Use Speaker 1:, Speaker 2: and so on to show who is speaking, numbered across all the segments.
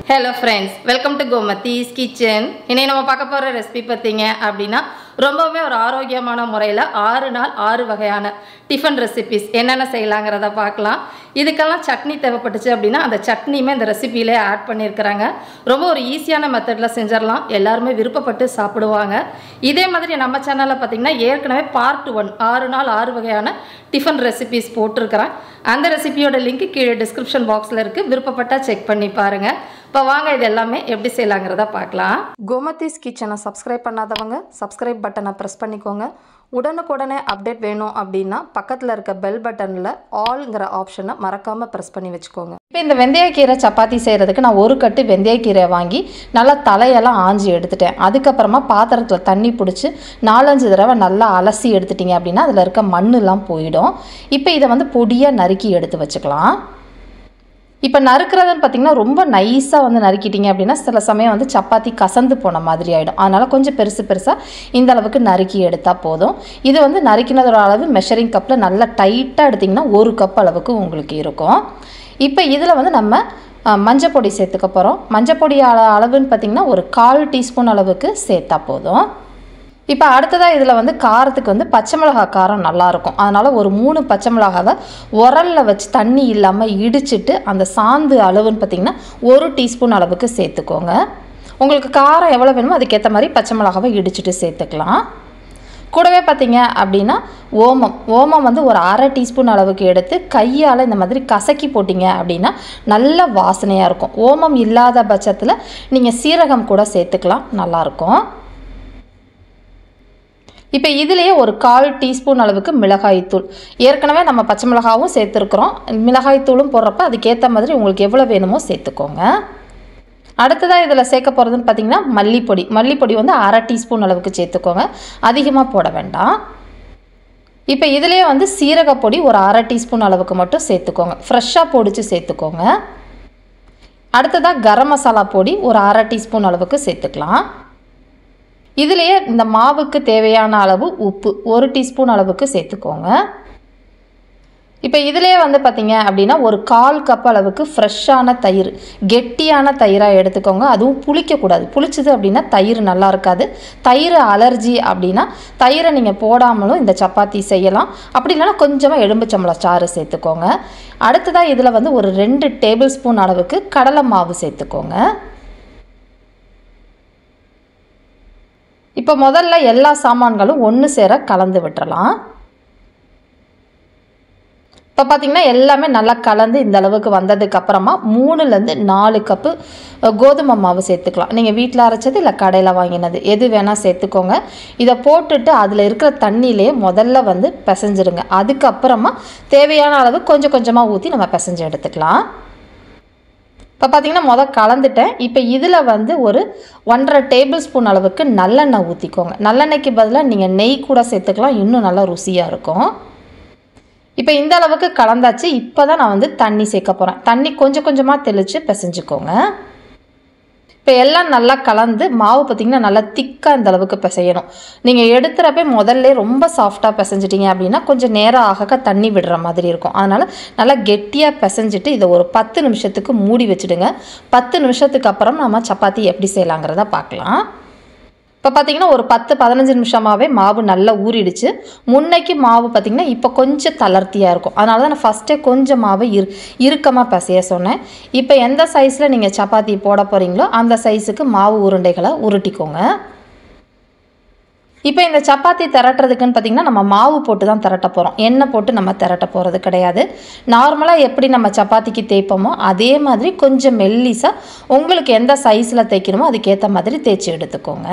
Speaker 1: hello friends welcome to Gomathi's kitchen இன்னைக்கு நம்ம பார்க்க போகிற ரெசிபி பார்த்தீங்க அப்படின்னா ரொம்பவுமே ஒரு ஆரோக்கியமான முறையில் ஆறு நாள் ஆறு வகையான டிஃபன் ரெசிபிஸ் என்னென்ன செய்யலாங்கிறத பார்க்கலாம் இதுக்கெல்லாம் சட்னி தேவைப்பட்டுச்சு அப்படின்னா அந்த சட்னியுமே இந்த ரெசிபியிலே ஆட் பண்ணியிருக்கிறாங்க ரொம்ப ஒரு ஈஸியான மெத்தடில் செஞ்சிடலாம் எல்லாருமே விருப்பப்பட்டு சாப்பிடுவாங்க இதே மாதிரி நம்ம சேனலில் பார்த்தீங்கன்னா ஏற்கனவே பார்ட் ஒன் ஆறு நாள் ஆறு வகையான டிஃபன் ரெசிபிஸ் போட்டிருக்கிறேன் அந்த ரெசிபியோட லிங்க் கீழே டிஸ்கிரிப்ஷன் பாக்ஸில் இருக்குது விருப்பப்பட்டால் செக் பண்ணி பாருங்கள் இப்போ வாங்க இது எல்லாமே எப்படி செய்யலாங்கிறத பார்க்கலாம் கோமதிஸ் கிச்சனை சப்ஸ்கிரைப் பண்ணாதவங்க சப்ஸ்கிரைப் பட்டனை ப்ரெஸ் பண்ணிக்கோங்க உடனுக்குடனே அப்டேட் வேணும் அப்படின்னா பக்கத்தில் இருக்க பெல் பட்டனில் ஆல்ங்கிற ஆப்ஷனை மறக்காமல் ப்ரெஸ் பண்ணி வச்சுக்கோங்க இப்போ இந்த வெந்தயக்கீரை சப்பாத்தி செய்கிறதுக்கு நான் ஒரு கட்டு வெந்தயக்கீரை வாங்கி நல்லா தலையெல்லாம் ஆஞ்சி எடுத்துட்டேன் அதுக்கப்புறமா பாத்திரத்தில் தண்ணி பிடிச்சி நாலஞ்சு தடவை நல்லா அலசி எடுத்துட்டிங்க அப்படின்னா அதில் இருக்க மண்ணெல்லாம் போயிடும் இப்போ இதை வந்து பொடியாக நறுக்கி எடுத்து வச்சுக்கலாம் இப்போ நறுக்கிறதுன்னு பார்த்தீங்கன்னா ரொம்ப நைஸாக வந்து நறுக்கிட்டீங்க அப்படின்னா சில சமயம் வந்து சப்பாத்தி கசந்து போன மாதிரி ஆகிடும் அதனால் கொஞ்சம் பெருசு பெருசாக இந்த அளவுக்கு நறுக்கி எடுத்தால் போதும் இது வந்து நறுக்கினதோட அளவு மெஷரிங் கப்பில் நல்லா டைட்டாக எடுத்திங்கன்னா ஒரு கப் அளவுக்கு உங்களுக்கு இருக்கும் இப்போ இதில் வந்து நம்ம அஹ், மஞ்சள் பொடி சேர்த்துக்க போகிறோம் மஞ்சள் பொடி அள- அளவுன்னு பார்த்திங்கன்னா ஒரு கால் டீஸ்பூன் அளவுக்கு சேர்த்தா போதும் இப்போ அடுத்ததாக இதில் வந்து காரத்துக்கு வந்து பச்சை மிளகாய் காரம் நல்லாயிருக்கும் அதனால் ஒரு மூணு பச்சை மிளகாவை உரலில் வச்சு தண்ணி இல்லாமல் இடிச்சிட்டு அந்த சாந்து அளவுன்னு பார்த்திங்கன்னா ஒரு டீஸ்பூன் அளவுக்கு சேர்த்துக்கோங்க உங்களுக்கு காரம் எவ்வளோ வேணுமோ அதுக்கேற்ற மாதிரி பச்சை மிளகாவை இடிச்சிட்டு சேர்த்துக்கலாம் கூடவே பார்த்தீங்க அப்படின்னா ஓமம் ஓமம் வந்து ஒரு அரை டீஸ்பூன் அளவுக்கு எடுத்து கையால் இந்த மாதிரி கசக்கி போட்டிங்க அப்படின்னா நல்ல வாசனையாக இருக்கும் ஓமம் இல்லாத பட்சத்தில் நீங்கள் சீரகம் கூட சேர்த்துக்கலாம் நல்லாயிருக்கும் இப்போ இதுலேயே ஒரு கால் டீஸ்பூன் அளவுக்கு மிளகாய்த்தூள் ஏற்கனவே நம்ம பச்சை மிளகாவும் சேர்த்துருக்குறோம் மிளகாய்த்தூளும் போடுறப்ப அதுக்கேற்ற மாதிரி உங்களுக்கு எவ்வளோ வேணுமோ சேர்த்துக்கோங்க அடுத்ததாக இதில் சேர்க்க போகிறதுன்னு பார்த்தீங்கன்னா மல்லிப்பொடி மல்லிப்பொடி வந்து அரை டீஸ்பூன் அளவுக்கு சேர்த்துக்கோங்க அதிகமாக போட வேண்டாம் இப்போ இதுலேயே வந்து சீரகப்பொடி ஒரு அரை டீஸ்பூன் அளவுக்கு மட்டும் சேர்த்துக்கோங்க ஃப்ரெஷ்ஷாக பொடிச்சு சேர்த்துக்கோங்க அடுத்ததாக கரம் மசாலா பொடி ஒரு அரை டீஸ்பூன் அளவுக்கு சேர்த்துக்கலாம் இதுலேயே இந்த மாவுக்கு தேவையான அளவு உப்பு ஒரு டீஸ்பூன் அளவுக்கு சேர்த்துக்கோங்க இப்போ இதுலேயே வந்து பார்த்தீங்க அப்படின்னா ஒரு கால் கப் அளவுக்கு ஃப்ரெஷ்ஷான தயிர் கெட்டியான தயிராக எடுத்துக்கோங்க அதுவும் புளிக்கக்கூடாது புளிச்சது அப்படின்னா தயிர் நல்லா இருக்காது தயிர் அலர்ஜி அப்படின்னா தயிரை நீங்கள் போடாமலும் இந்த சப்பாத்தி செய்யலாம் அப்படி இல்லைன்னா கொஞ்சமாக எலும்புச்சம்பளம் சாறு சேர்த்துக்கோங்க அடுத்ததாக இதில் வந்து ஒரு ரெண்டு டேபிள் ஸ்பூன் அளவுக்கு கடலை மாவு சேர்த்துக்கோங்க இப்போ முதல்ல எல்லா சாமான்களும் ஒன்று சேர கலந்து விட்டுறலாம் இப்போ பார்த்தீங்கன்னா எல்லாமே நல்லா கலந்து இந்த அளவுக்கு வந்ததுக்கு அப்புறமா மூணுலேருந்து நாலு கப்பு அஹ், கோதுமை மாவு சேர்த்துக்கலாம் நீங்கள் வீட்டில் அரைச்சது இல்லை கடையில் வாங்கினது எது வேணால் சேர்த்துக்கோங்க இதை போட்டுட்டு அதில் இருக்கிற தண்ணியிலே முதல்ல வந்து பிசைஞ்சிருங்க அதுக்கப்புறமா தேவையான அளவு கொஞ்சம் கொஞ்சமாக ஊற்றி நம்ம பிசைஞ்சு எடுத்துக்கலாம் இப்போ பார்த்தீங்கன்னா முதல் கலந்துட்டேன் இப்போ இதில் வந்து ஒரு ஒன்றரை டேபிள் ஸ்பூன் அளவுக்கு நல்லெண்ணெய் ஊற்றிக்கோங்க நல்லெண்ணெய்க்கு பதிலாக நீங்கள் நெய் கூட சேர்த்துக்கலாம் இன்னும் நல்லா ருசியாக இருக்கும் இப்போ இந்த அளவுக்கு கலந்தாச்சு இப்போ தான் நான் வந்து தண்ணி சேர்க்க போகிறேன் தண்ணி கொஞ்சம் கொஞ்சமாக தெளித்து பிசைஞ்சுக்கோங்க இப்போ எல்லாம் நல்லா கலந்து மாவு பார்த்திங்கன்னா நல்லா திக்காக இந்த அளவுக்கு பிசையணும் நீங்கள் எடுத்துகிறப்ப முதல்ல ரொம்ப சாஃப்டாக பிசைஞ்சிட்டிங்க அப்படின்னா கொஞ்சம் நேரம் ஆக தண்ணி விடுற மாதிரி இருக்கும் அதனால் நல்லா கெட்டியாக பிசைஞ்சிட்டு இதை ஒரு பத்து நிமிஷத்துக்கு மூடி வச்சுடுங்க பத்து நிமிஷத்துக்கு அப்புறம் நம்ம சப்பாத்தி எப்படி செய்யலாங்கிறத பார்க்கலாம் இப்போ பார்த்தீங்கன்னா ஒரு பத்து பதினஞ்சு நிமிஷமாகவே மாவு நல்லா ஊறிடுச்சு முன்னைக்கு மாவு பார்த்தீங்கன்னா இப்போ கொஞ்சம் தளர்த்தியாக இருக்கும் அதனால தான் நான் ஃபஸ்ட்டே கொஞ்சம் மாவு இரு இறுக்கமாக பிசைய சொன்னேன் இப்போ எந்த சைஸில் நீங்கள் சப்பாத்தி போட போகிறீங்களோ அந்த சைஸுக்கு மாவு உருண்டைகளை உருட்டிக்கோங்க இப்போ இந்த சப்பாத்தி திரட்டுறதுக்குன்னு பார்த்தீங்கன்னா நம்ம மாவு போட்டு தான் திரட்ட போகிறோம் எண்ணெய் போட்டு நம்ம திரட்ட போகிறது கிடையாது நார்மலாக எப்படி நம்ம சப்பாத்திக்கு தேய்ப்போமோ அதே மாதிரி கொஞ்சம் மெல்லிஸாக உங்களுக்கு எந்த சைஸில் தேய்க்கணுமோ அதுக்கேற்ற மாதிரி தேய்ச்சி எடுத்துக்கோங்க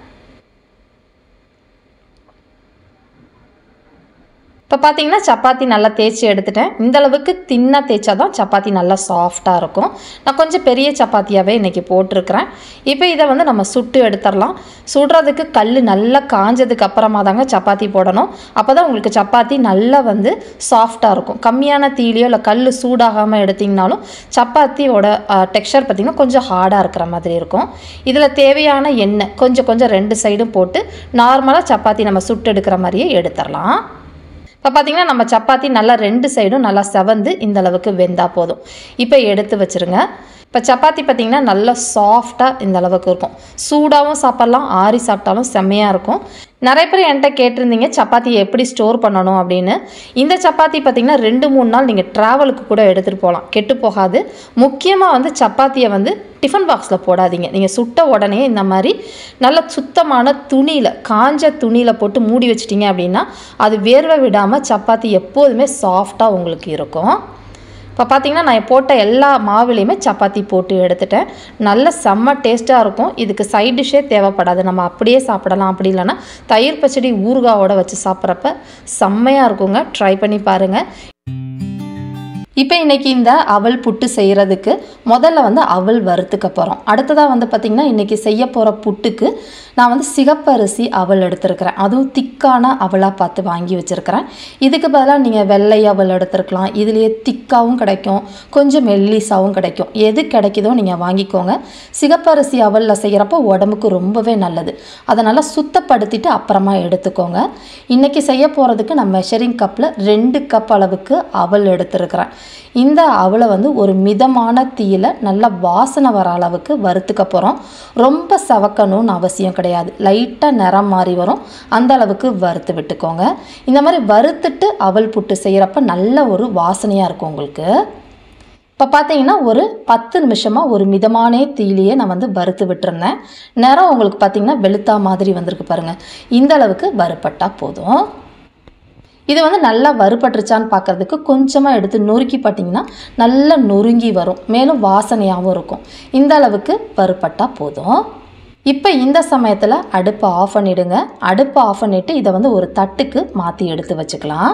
Speaker 1: இப்போ பார்த்தீங்கன்னா சப்பாத்தி நல்லா தேய்ச்சி எடுத்துட்டேன் இந்த அளவுக்கு தின்னாக தேய்ச்சா தான் சப்பாத்தி நல்லா சாஃப்டாக இருக்கும் நான் கொஞ்சம் பெரிய சப்பாத்தியாகவே இன்றைக்கி போட்டிருக்கிறேன் இப்போ இதை வந்து நம்ம சுட்டு எடுத்துடலாம் சுடுறதுக்கு கல் நல்லா காஞ்சதுக்கு அப்புறமா தாங்க சப்பாத்தி போடணும் அப்போ தான் உங்களுக்கு சப்பாத்தி நல்லா வந்து சாஃப்டாக இருக்கும் கம்மியான தீலியோ இல்லை கல் சூடாகாமல் எடுத்திங்கனாலும் சப்பாத்தியோட டெக்ஸ்சர் பார்த்திங்கன்னா கொஞ்சம் ஹார்டாக இருக்கிற மாதிரி இருக்கும் இதில் தேவையான எண்ணெய் கொஞ்சம் கொஞ்சம் ரெண்டு சைடும் போட்டு நார்மலாக சப்பாத்தி நம்ம சுட்டு எடுக்கிற மாதிரியே எடுத்துடலாம் இப்போ பார்த்தீங்கன்னா நம்ம சப்பாத்தி நல்லா ரெண்டு சைடும் நல்லா செவந்து இந்த அளவுக்கு வெந்தா போதும் இப்போ எடுத்து வச்சிருங்க இப்போ சப்பாத்தி பார்த்திங்கன்னா நல்லா சாஃப்டாக இந்த அளவுக்கு இருக்கும் சூடாகவும் சாப்பிட்லாம் ஆறி சாப்பிட்டாலும் செம்மையாக இருக்கும் நிறைய பேர் என்கிட்ட கேட்டிருந்தீங்க சப்பாத்தியை எப்படி ஸ்டோர் பண்ணணும் அப்படின்னு இந்த சப்பாத்தி பார்த்திங்கன்னா ரெண்டு மூணு நாள் நீங்கள் ட்ராவலுக்கு கூட எடுத்துகிட்டு போகலாம் கெட்டு போகாது முக்கியமாக வந்து சப்பாத்தியை வந்து டிஃபன் பாக்ஸில் போடாதீங்க நீங்கள் சுட்ட உடனே இந்த மாதிரி நல்ல சுத்தமான துணியில் காஞ்ச துணியில் போட்டு மூடி வச்சிட்டிங்க அப்படின்னா அது வேர்வை விடாமல் சப்பாத்தி எப்போதுமே சாஃப்டாக உங்களுக்கு இருக்கும் இப்போ பார்த்தீங்கன்னா நான் போட்ட எல்லா மாவுலேயுமே சப்பாத்தி போட்டு எடுத்துட்டேன் நல்ல செம்ம டேஸ்ட்டாக இருக்கும் இதுக்கு சைட் டிஷ்ஷே தேவைப்படாது நம்ம அப்படியே சாப்பிடலாம் அப்படி இல்லைன்னா தயிர் பச்சடி ஊறுகாவோட வச்சு சாப்பிட்றப்ப செம்மையாக இருக்குங்க ட்ரை பண்ணி பாருங்கள் இப்போ இன்றைக்கி இந்த அவல் புட்டு செய்கிறதுக்கு முதல்ல வந்து அவல் வறுத்துக்க போகிறோம் அடுத்ததாக வந்து பார்த்திங்கன்னா இன்றைக்கி செய்ய போகிற புட்டுக்கு நான் வந்து சிகப்பரிசி அவல் எடுத்துருக்கிறேன் அதுவும் திக்கான அவலாக பார்த்து வாங்கி வச்சுருக்கிறேன் இதுக்கு பதிலாக நீங்கள் வெள்ளை அவல் எடுத்துருக்கலாம் இதுலேயே திக்காகவும் கிடைக்கும் கொஞ்சம் மெல்லிஸாகவும் கிடைக்கும் எது கிடைக்குதோ நீங்கள் வாங்கிக்கோங்க சிகப்பரிசி அவலில் செய்கிறப்போ உடம்புக்கு ரொம்பவே நல்லது அதனால் சுத்தப்படுத்திட்டு அப்புறமா எடுத்துக்கோங்க இன்றைக்கி செய்ய போகிறதுக்கு நான் மெஷரிங் கப்பில் ரெண்டு கப் அளவுக்கு அவல் எடுத்துருக்கிறேன் இந்த அவலை வந்து ஒரு மிதமான தீயில் நல்லா வாசனை வர அளவுக்கு வறுத்துக்க போகிறோம் ரொம்ப சவக்கணும்னு அவசியம் கிடையாது லைட்டாக நிறம் மாறி வரும் அந்த அளவுக்கு வறுத்து விட்டுக்கோங்க இந்த மாதிரி வறுத்துட்டு அவல் புட்டு செய்கிறப்ப நல்ல ஒரு வாசனையாக இருக்கும் உங்களுக்கு இப்போ பார்த்தீங்கன்னா ஒரு பத்து நிமிஷமாக ஒரு மிதமான தீயிலேயே நான் வந்து வறுத்து விட்டுருந்தேன் நிறம் உங்களுக்கு பார்த்தீங்கன்னா வெளுத்தா மாதிரி வந்திருக்கு பாருங்கள் இந்த அளவுக்கு வறுப்பட்டால் போதும் இது வந்து நல்லா வறுபட்டுருச்சான்னு பார்க்குறதுக்கு கொஞ்சமாக எடுத்து நொறுக்கி பார்த்தீங்கன்னா நல்லா நொறுங்கி வரும் மேலும் வாசனையாகவும் இருக்கும் இந்த அளவுக்கு வறுபட்டால் போதும் இப்போ இந்த சமயத்தில் அடுப்பை ஆஃப் பண்ணிவிடுங்க அடுப்பை ஆஃப் பண்ணிவிட்டு இதை வந்து ஒரு தட்டுக்கு மாற்றி எடுத்து வச்சுக்கலாம்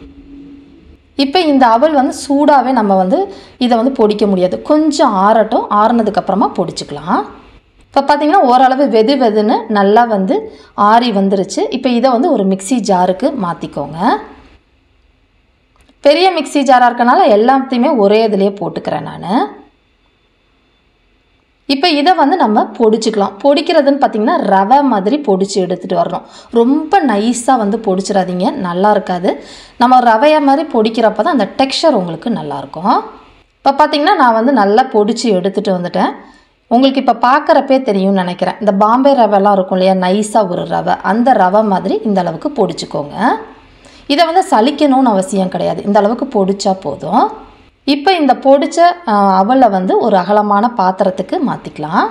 Speaker 1: இப்போ இந்த அவல் வந்து சூடாகவே நம்ம வந்து இதை வந்து பொடிக்க முடியாது கொஞ்சம் ஆறட்டும் ஆறுனதுக்கப்புறமா பொடிச்சுக்கலாம் இப்போ பார்த்தீங்கன்னா ஓரளவு வெது வெதுன்னு நல்லா வந்து ஆறி வந்துருச்சு இப்போ இதை வந்து ஒரு மிக்சி ஜாருக்கு மாற்றிக்கோங்க பெரிய மிக்சி ஜாராக இருக்கனால எல்லாத்தையுமே ஒரே இதுலேயே போட்டுக்கிறேன் நான் இப்போ இதை வந்து நம்ம பொடிச்சுக்கலாம் பொடிக்கிறதுன்னு பார்த்திங்கன்னா ரவை மாதிரி பொடிச்சு எடுத்துகிட்டு வரணும் ரொம்ப நைஸாக வந்து பொடிச்சிடாதீங்க நல்லா இருக்காது நம்ம ரவையை மாதிரி பொடிக்கிறப்ப தான் அந்த டெக்ஸ்சர் உங்களுக்கு நல்லாயிருக்கும் இப்போ பார்த்திங்கன்னா நான் வந்து நல்லா பொடிச்சு எடுத்துகிட்டு வந்துட்டேன் உங்களுக்கு இப்போ பார்க்குறப்பே தெரியும்னு நினைக்கிறேன் இந்த பாம்பே ரவைலாம் இருக்கும் இல்லையா நைஸாக ஒரு ரவை அந்த ரவை மாதிரி இந்த அளவுக்கு பொடிச்சுக்கோங்க இதை வந்து சலிக்கணும்னு அவசியம் கிடையாது இந்த அளவுக்கு பொடிச்சா போதும் இப்போ இந்த பொடிச்ச அவலை வந்து ஒரு அகலமான பாத்திரத்துக்கு மாற்றிக்கலாம்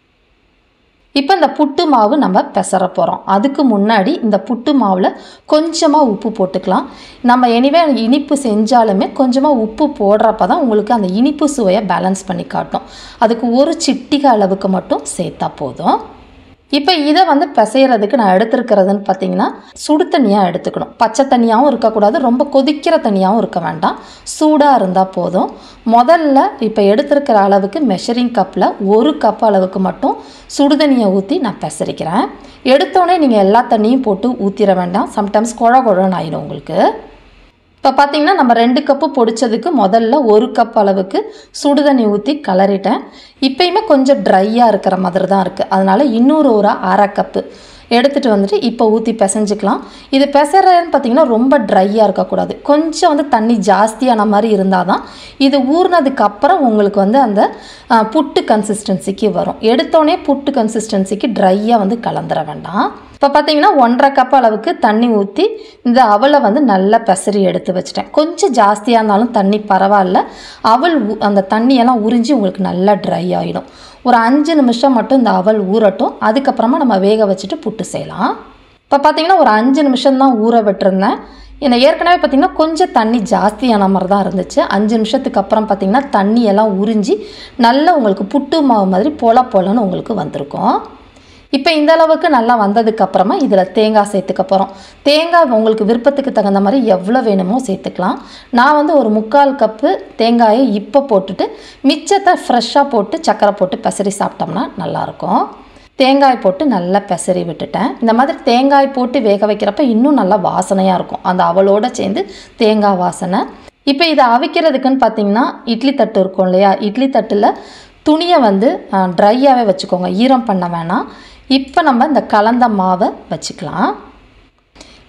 Speaker 1: இப்போ இந்த புட்டு மாவு நம்ம பெசற போகிறோம் அதுக்கு முன்னாடி இந்த புட்டு மாவில் கொஞ்சமாக உப்பு போட்டுக்கலாம் நம்ம எனிவே இனிப்பு செஞ்சாலுமே கொஞ்சமாக உப்பு போடுறப்ப தான் உங்களுக்கு அந்த இனிப்பு சுவையை பேலன்ஸ் பண்ணி காட்டும் அதுக்கு ஒரு சிட்டிகை அளவுக்கு மட்டும் சேர்த்தா போதும் இப்போ இதை வந்து பிசைகிறதுக்கு நான் எடுத்துருக்கிறதுன்னு பார்த்தீங்கன்னா சுடு தண்ணியாக எடுத்துக்கணும் பச்சை தண்ணியாகவும் இருக்கக்கூடாது ரொம்ப கொதிக்கிற தண்ணியாகவும் இருக்க வேண்டாம் சூடாக இருந்தால் போதும் முதல்ல இப்போ எடுத்துருக்கிற அளவுக்கு மெஷரிங் கப்பில் ஒரு கப் அளவுக்கு மட்டும் சுடு தண்ணியை ஊற்றி நான் பெசரிக்கிறேன் எடுத்தோடனே நீங்கள் எல்லா தண்ணியும் போட்டு ஊற்றிட வேண்டாம் சம்டைம்ஸ் குழ குழன்னு ஆயிடும் உங்களுக்கு இப்போ பார்த்தீங்கன்னா நம்ம ரெண்டு கப்பு பொடிச்சதுக்கு முதல்ல ஒரு கப் அளவுக்கு சுடு தண்ணி ஊற்றி கலரிட்டேன் இப்பயுமே கொஞ்சம் ட்ரையாக இருக்கிற மாதிரி தான் இருக்குது அதனால் இன்னொரு ஒரு அரை கப்பு எடுத்துகிட்டு வந்துட்டு இப்போ ஊற்றி பிசைஞ்சிக்கலாம் இது பிசைறதுன்னு பார்த்தீங்கன்னா ரொம்ப ட்ரையாக இருக்கக்கூடாது கொஞ்சம் வந்து தண்ணி ஜாஸ்தியான மாதிரி இருந்தால் தான் இது ஊறினதுக்கு அப்புறம் உங்களுக்கு வந்து அந்த புட்டு கன்சிஸ்டன்சிக்கு வரும் எடுத்தோடனே புட்டு கன்சிஸ்டன்சிக்கு ட்ரையாக வந்து கலந்துட வேண்டாம் இப்போ பார்த்தீங்கன்னா ஒன்றரை கப் அளவுக்கு தண்ணி ஊற்றி இந்த அவலை வந்து நல்லா பெசரி எடுத்து வச்சிட்டேன் கொஞ்சம் ஜாஸ்தியாக இருந்தாலும் தண்ணி பரவாயில்ல அவல் அந்த தண்ணியெல்லாம் உறிஞ்சி உங்களுக்கு நல்லா ட்ரை ஆகிடும் ஒரு அஞ்சு நிமிஷம் மட்டும் இந்த அவல் ஊறட்டும் அதுக்கப்புறமா நம்ம வேக வச்சுட்டு புட்டு செய்யலாம் இப்போ பார்த்தீங்கன்னா ஒரு அஞ்சு நிமிஷம் தான் ஊற விட்டுருந்தேன் ஏன்னா ஏற்கனவே பார்த்திங்கன்னா கொஞ்சம் தண்ணி ஜாஸ்தியான மாதிரி தான் இருந்துச்சு அஞ்சு நிமிஷத்துக்கு அப்புறம் பார்த்திங்கன்னா தண்ணியெல்லாம் உறிஞ்சி நல்லா உங்களுக்கு புட்டு மாவு மாதிரி பொல பொலன்னு உங்களுக்கு வந்திருக்கும் இப்போ இந்த அளவுக்கு நல்லா வந்ததுக்கு அப்புறமா இதில் தேங்காய் சேர்த்துக்க போகிறோம் தேங்காய் உங்களுக்கு விருப்பத்துக்கு தகுந்த மாதிரி எவ்வளோ வேணுமோ சேர்த்துக்கலாம் நான் வந்து ஒரு முக்கால் கப்பு தேங்காயை இப்போ போட்டுட்டு மிச்சத்தை ஃப்ரெஷ்ஷாக போட்டு சக்கரை போட்டு பெசரி சாப்பிட்டோம்னா நல்லாயிருக்கும் தேங்காய் போட்டு நல்லா பெசரி விட்டுட்டேன் இந்த மாதிரி தேங்காய் போட்டு வேக வைக்கிறப்ப இன்னும் நல்லா வாசனையாக இருக்கும் அந்த அவளோட சேர்ந்து தேங்காய் வாசனை இப்போ இதை அவிக்கிறதுக்குன்னு பார்த்தீங்கன்னா இட்லி தட்டு இருக்கும் இல்லையா இட்லி தட்டில் துணியை வந்து ட்ரையாகவே வச்சுக்கோங்க ஈரம் பண்ண வேணாம் இப்போ நம்ம இந்த கலந்த மாவை வச்சுக்கலாம்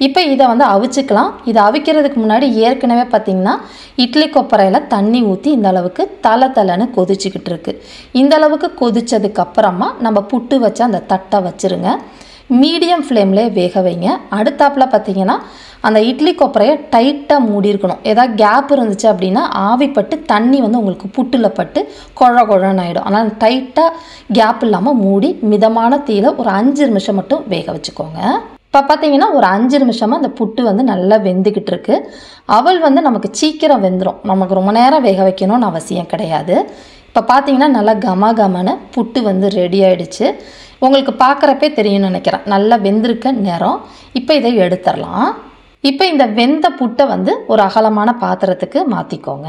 Speaker 1: இப்போ இதை வந்து அவிச்சுக்கலாம் இதை அவிக்கிறதுக்கு முன்னாடி ஏற்கனவே பார்த்திங்கன்னா இட்லி கொப்பரையில் தண்ணி ஊற்றி இந்த அளவுக்கு தலை தலைன்னு கொதிச்சுக்கிட்டு இருக்கு இந்த அளவுக்கு கொதிச்சதுக்கு அப்புறமா நம்ம புட்டு வச்ச அந்த தட்டை வச்சுருங்க மீடியம் ஃப்ளேம்லேயே வேக வைங்க அடுத்தாப்பில் பார்த்தீங்கன்னா அந்த இட்லி கொப்பரையை டைட்டாக மூடி இருக்கணும் ஏதாவது கேப் இருந்துச்சு அப்படின்னா ஆவிப்பட்டு தண்ணி வந்து உங்களுக்கு புட்டில் பட்டு குழ குழன்னு ஆகிடும் ஆனால் டைட்டாக கேப் இல்லாமல் மூடி மிதமான தீயில ஒரு அஞ்சு நிமிஷம் மட்டும் வேக வச்சுக்கோங்க இப்போ பார்த்தீங்கன்னா ஒரு அஞ்சு நிமிஷமாக அந்த புட்டு வந்து நல்லா வெந்துக்கிட்டு இருக்கு அவல் வந்து நமக்கு சீக்கிரம் வெந்துடும் நமக்கு ரொம்ப நேரம் வேக வைக்கணும்னு அவசியம் கிடையாது இப்போ பார்த்தீங்கன்னா நல்லா கம கமன்னு புட்டு வந்து ரெடி ஆயிடுச்சு உங்களுக்கு பார்க்குறப்பே தெரியும்னு நினைக்கிறேன் நல்லா வெந்திருக்க நேரம் இப்போ இதை எடுத்துடலாம் இப்போ இந்த வெந்த புட்டை வந்து ஒரு அகலமான பாத்திரத்துக்கு மாற்றிக்கோங்க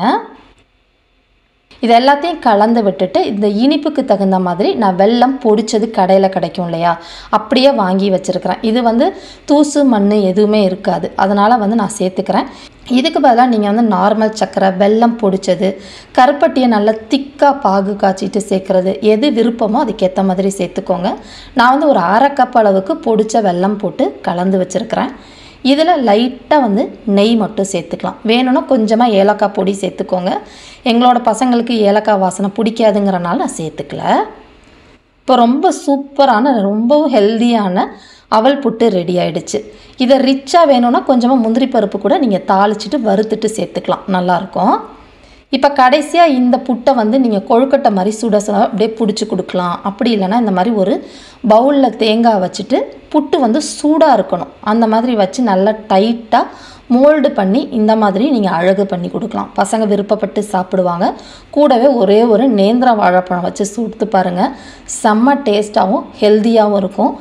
Speaker 1: இது எல்லாத்தையும் கலந்து விட்டுட்டு இந்த இனிப்புக்கு தகுந்த மாதிரி நான் வெல்லம் பொடிச்சது கடையில் கிடைக்கும் இல்லையா அப்படியே வாங்கி வச்சுருக்கிறேன் இது வந்து தூசு மண் எதுவுமே இருக்காது அதனால் வந்து நான் சேர்த்துக்கிறேன் இதுக்கு பதிலாக நீங்கள் வந்து நார்மல் சர்க்கரை வெல்லம் பொடிச்சது கருப்பட்டியை நல்லா திக்காக பாகு காய்ச்சிட்டு சேர்க்குறது எது விருப்பமோ அதுக்கேற்ற மாதிரி சேர்த்துக்கோங்க நான் வந்து ஒரு அரை கப் அளவுக்கு பொடிச்ச வெல்லம் போட்டு கலந்து வச்சுருக்கிறேன் இதில் லைட்டாக வந்து நெய் மட்டும் சேர்த்துக்கலாம் வேணும்னா கொஞ்சமாக ஏலக்காய் பொடி சேர்த்துக்கோங்க எங்களோட பசங்களுக்கு ஏலக்காய் வாசனை பிடிக்காதுங்கிறனால நான் சேர்த்துக்கல இப்போ ரொம்ப சூப்பரான ரொம்பவும் ஹெல்தியான அவல் புட்டு ரெடி ஆயிடுச்சு இதை ரிச்சாக வேணும்னா கொஞ்சமாக முந்திரி பருப்பு கூட நீங்கள் தாளிச்சிட்டு வறுத்துட்டு சேர்த்துக்கலாம் நல்லாயிருக்கும் இப்போ கடைசியாக இந்த புட்டை வந்து நீங்கள் கொழுக்கட்டை மாதிரி சுட சுட அப்படியே பிடிச்சி கொடுக்கலாம் அப்படி இல்லைன்னா இந்த மாதிரி ஒரு பவுலில் தேங்காய் வச்சுட்டு புட்டு வந்து சூடாக இருக்கணும் அந்த மாதிரி வச்சு நல்லா டைட்டாக மோல்டு பண்ணி இந்த மாதிரி நீங்கள் அழகு பண்ணி கொடுக்கலாம் பசங்க விருப்பப்பட்டு சாப்பிடுவாங்க கூடவே ஒரே ஒரு நேந்திர வாழைப்பழம் வச்சு சுடுத்து பாருங்கள் செம்ம டேஸ்ட்டாகவும் ஹெல்த்தியாகவும் இருக்கும்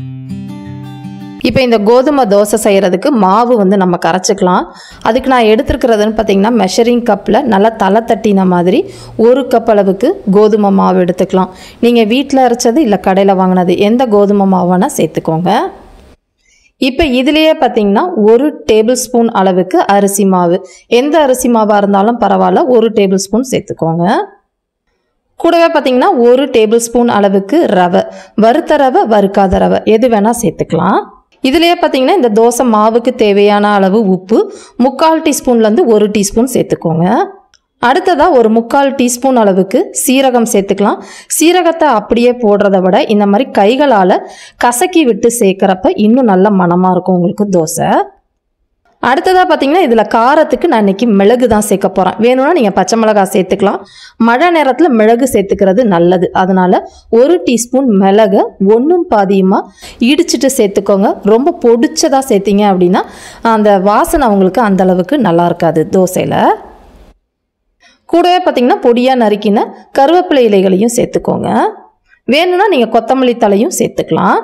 Speaker 1: இப்போ இந்த கோதுமை தோசை செய்கிறதுக்கு மாவு வந்து நம்ம கரைச்சிக்கலாம் அதுக்கு நான் எடுத்துருக்கிறதுன்னு பார்த்தீங்கன்னா மெஷரிங் கப்பில் நல்லா தலை தட்டின மாதிரி ஒரு கப் அளவுக்கு கோதுமை மாவு எடுத்துக்கலாம் நீங்கள் வீட்டில் அரைச்சது இல்லை கடையில் வாங்கினது எந்த கோதுமை மாவானா சேர்த்துக்கோங்க இப்போ இதுலேயே பார்த்தீங்கன்னா ஒரு டேபிள் ஸ்பூன் அளவுக்கு அரிசி மாவு எந்த அரிசி மாவாக இருந்தாலும் பரவாயில்ல ஒரு டேபிள் ஸ்பூன் சேர்த்துக்கோங்க கூடவே பார்த்தீங்கன்னா ஒரு டேபிள் ஸ்பூன் அளவுக்கு ரவை வறுத்த ரவை வறுக்காத ரவை எது வேணால் சேர்த்துக்கலாம் இதுலேயே பார்த்தீங்கன்னா இந்த தோசை மாவுக்கு தேவையான அளவு உப்பு முக்கால் டீஸ்பூன்லேருந்து ஒரு டீஸ்பூன் சேர்த்துக்கோங்க அடுத்ததாக ஒரு முக்கால் டீஸ்பூன் அளவுக்கு சீரகம் சேர்த்துக்கலாம் சீரகத்தை அப்படியே போடுறத விட இந்த மாதிரி கைகளால் கசக்கி விட்டு சேர்க்குறப்ப இன்னும் நல்ல மணமாக இருக்கும் உங்களுக்கு தோசை அடுத்ததாக பார்த்தீங்கன்னா இதில் காரத்துக்கு நான் இன்னைக்கு மிளகு தான் சேர்க்க போகிறேன் வேணும்னா நீங்கள் பச்சை மிளகாய் சேர்த்துக்கலாம் மழை நேரத்தில் மிளகு சேர்த்துக்கிறது நல்லது அதனால் ஒரு டீஸ்பூன் மிளகை ஒன்றும் பாதியமாக இடிச்சிட்டு சேர்த்துக்கோங்க ரொம்ப பொடிச்சதாக சேர்த்தீங்க அப்படின்னா அந்த வாசனை உங்களுக்கு அந்த அளவுக்கு நல்லா இருக்காது தோசையில் கூடவே பார்த்தீங்கன்னா பொடியாக நறுக்கின கருவேப்பிலை இலைகளையும் சேர்த்துக்கோங்க வேணும்னா நீங்கள் கொத்தமல்லி தலையும் சேர்த்துக்கலாம்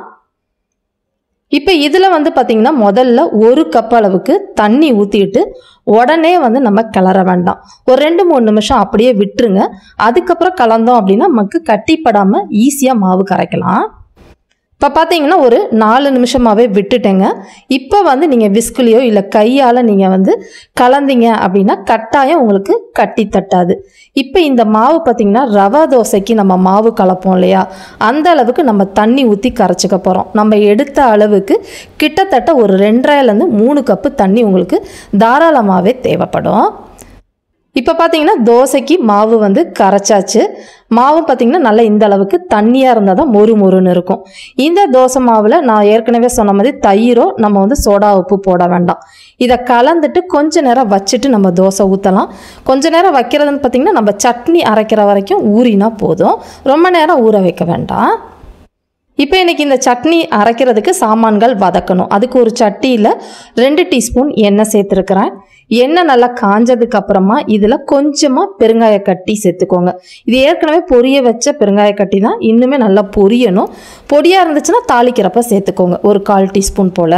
Speaker 1: இப்போ இதில் வந்து பார்த்திங்கன்னா முதல்ல ஒரு கப் அளவுக்கு தண்ணி ஊற்றிட்டு உடனே வந்து நம்ம கிளற வேண்டாம் ஒரு ரெண்டு மூணு நிமிஷம் அப்படியே விட்டுருங்க அதுக்கப்புறம் கலந்தோம் அப்படின்னா நமக்கு கட்டிப்படாமல் ஈஸியாக மாவு கரைக்கலாம் இப்போ பார்த்தீங்கன்னா ஒரு நாலு நிமிஷமாகவே விட்டுட்டேங்க இப்போ வந்து நீங்கள் விஸ்குலையோ இல்லை கையால் நீங்கள் வந்து கலந்தீங்க அப்படின்னா கட்டாயம் உங்களுக்கு கட்டி தட்டாது இப்போ இந்த மாவு பார்த்தீங்கன்னா ரவா தோசைக்கு நம்ம மாவு கலப்போம் இல்லையா அந்த அளவுக்கு நம்ம தண்ணி ஊற்றி கரைச்சிக்க போகிறோம் நம்ம எடுத்த அளவுக்கு கிட்டத்தட்ட ஒரு ரெண்டரைலேருந்து மூணு கப்பு தண்ணி உங்களுக்கு தாராளமாகவே தேவைப்படும் இப்போ பார்த்தீங்கன்னா தோசைக்கு மாவு வந்து கரைச்சாச்சு மாவு பார்த்தீங்கன்னா நல்லா இந்த அளவுக்கு தண்ணியாக இருந்தால் தான் மொறு மொறுன்னு இருக்கும் இந்த தோசை மாவில் நான் ஏற்கனவே சொன்ன மாதிரி தயிரோ நம்ம வந்து சோடா உப்பு போட வேண்டாம் இதை கலந்துட்டு கொஞ்ச நேரம் வச்சுட்டு நம்ம தோசை ஊற்றலாம் கொஞ்ச நேரம் வைக்கிறதுன்னு பார்த்தீங்கன்னா நம்ம சட்னி அரைக்கிற வரைக்கும் ஊறினா போதும் ரொம்ப நேரம் ஊற வைக்க வேண்டாம் இப்போ இன்னைக்கு இந்த சட்னி அரைக்கிறதுக்கு சாமான்கள் வதக்கணும் அதுக்கு ஒரு சட்டியில் ரெண்டு டீஸ்பூன் எண்ணெய் சேர்த்துருக்கிறேன் எண்ணெய் நல்லா காஞ்சதுக்கு அப்புறமா இதில் கொஞ்சமாக பெருங்காய கட்டி சேர்த்துக்கோங்க இது ஏற்கனவே பொரிய வச்ச பெருங்காய கட்டி தான் இன்னுமே நல்லா பொரியணும் பொடியாக இருந்துச்சுன்னா தாளிக்கிறப்ப சேர்த்துக்கோங்க ஒரு கால் டீஸ்பூன் போல்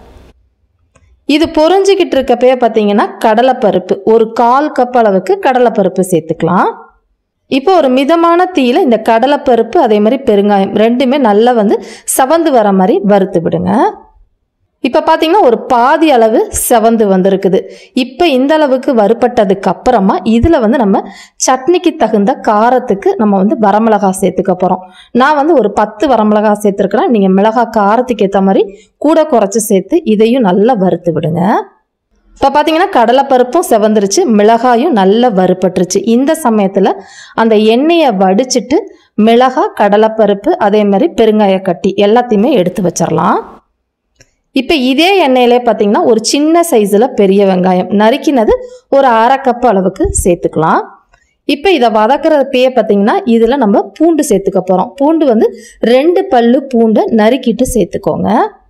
Speaker 1: இது பொரிஞ்சிக்கிட்டு இருக்கப்பயே பார்த்தீங்கன்னா கடலைப்பருப்பு ஒரு கால் கப் அளவுக்கு கடலைப்பருப்பு சேர்த்துக்கலாம் இப்போ ஒரு மிதமான தீயில இந்த கடலைப்பருப்பு அதே மாதிரி பெருங்காயம் ரெண்டுமே நல்லா வந்து சவந்து வர மாதிரி வறுத்து விடுங்க இப்போ பார்த்தீங்கன்னா ஒரு பாதி அளவு செவந்து வந்திருக்குது இப்போ இந்த அளவுக்கு வறுபட்டதுக்கு அப்புறமா இதில் வந்து நம்ம சட்னிக்கு தகுந்த காரத்துக்கு நம்ம வந்து வரமிளகா சேர்த்துக்க போகிறோம் நான் வந்து ஒரு பத்து வரமிளகா சேர்த்துருக்குறேன் நீங்கள் மிளகா காரத்துக்கு ஏற்ற மாதிரி கூட குறைச்சி சேர்த்து இதையும் நல்லா வறுத்து விடுங்க இப்போ பார்த்தீங்கன்னா கடலைப்பருப்பும் செவந்துருச்சு மிளகாயும் நல்லா வறுபட்டுருச்சு இந்த சமயத்தில் அந்த எண்ணெயை வடிச்சிட்டு மிளகாய் கடலைப்பருப்பு அதே மாதிரி பெருங்காய கட்டி எல்லாத்தையுமே எடுத்து வச்சிடலாம் இப்போ இதே எண்ணெயிலே பார்த்தீங்கன்னா ஒரு சின்ன சைஸில் பெரிய வெங்காயம் நறுக்கினது ஒரு அரை கப் அளவுக்கு சேர்த்துக்கலாம் இப்போ இதை வதக்குறப்பயே பார்த்தீங்கன்னா இதில் நம்ம பூண்டு சேர்த்துக்க போகிறோம் பூண்டு வந்து ரெண்டு பல்லு பூண்டை நறுக்கிட்டு சேர்த்துக்கோங்க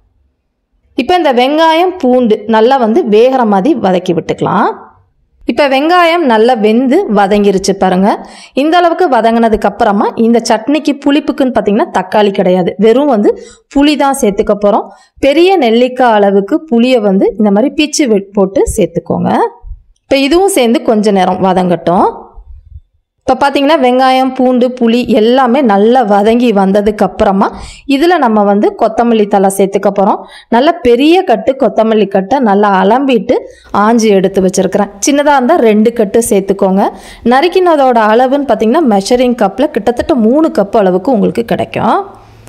Speaker 1: இப்போ இந்த வெங்காயம் பூண்டு நல்லா வந்து வேகிற மாதிரி வதக்கி விட்டுக்கலாம் இப்போ வெங்காயம் நல்லா வெந்து வதங்கிருச்சு பாருங்க இந்த அளவுக்கு வதங்கினதுக்கு அப்புறமா இந்த சட்னிக்கு புளிப்புக்குன்னு பார்த்தீங்கன்னா தக்காளி கிடையாது வெறும் வந்து புளி தான் சேர்த்துக்க போகிறோம் பெரிய நெல்லிக்காய் அளவுக்கு புளியை வந்து இந்த மாதிரி பிச்சு வெ- போட்டு சேர்த்துக்கோங்க இப்போ இதுவும் சேர்ந்து கொஞ்ச நேரம் வதங்கட்டும் இப்போ பார்த்தீங்கன்னா வெங்காயம் பூண்டு புளி எல்லாமே நல்லா வதங்கி வந்ததுக்கு அப்புறமா இதில் நம்ம வந்து கொத்தமல்லி தலை சேர்த்துக்க போகிறோம் நல்ல பெரிய கட்டு கொத்தமல்லி கட்டை நல்லா அலம்பிட்டு ஆஞ்சி எடுத்து வச்சுருக்கிறேன் சின்னதாக இருந்தால் ரெண்டு கட்டு சேர்த்துக்கோங்க நறுக்கினதோட அளவுன்னு பார்த்தீங்கன்னா மெஷரிங் கப்பில் கிட்டத்தட்ட மூணு கப் அளவுக்கு உங்களுக்கு கிடைக்கும்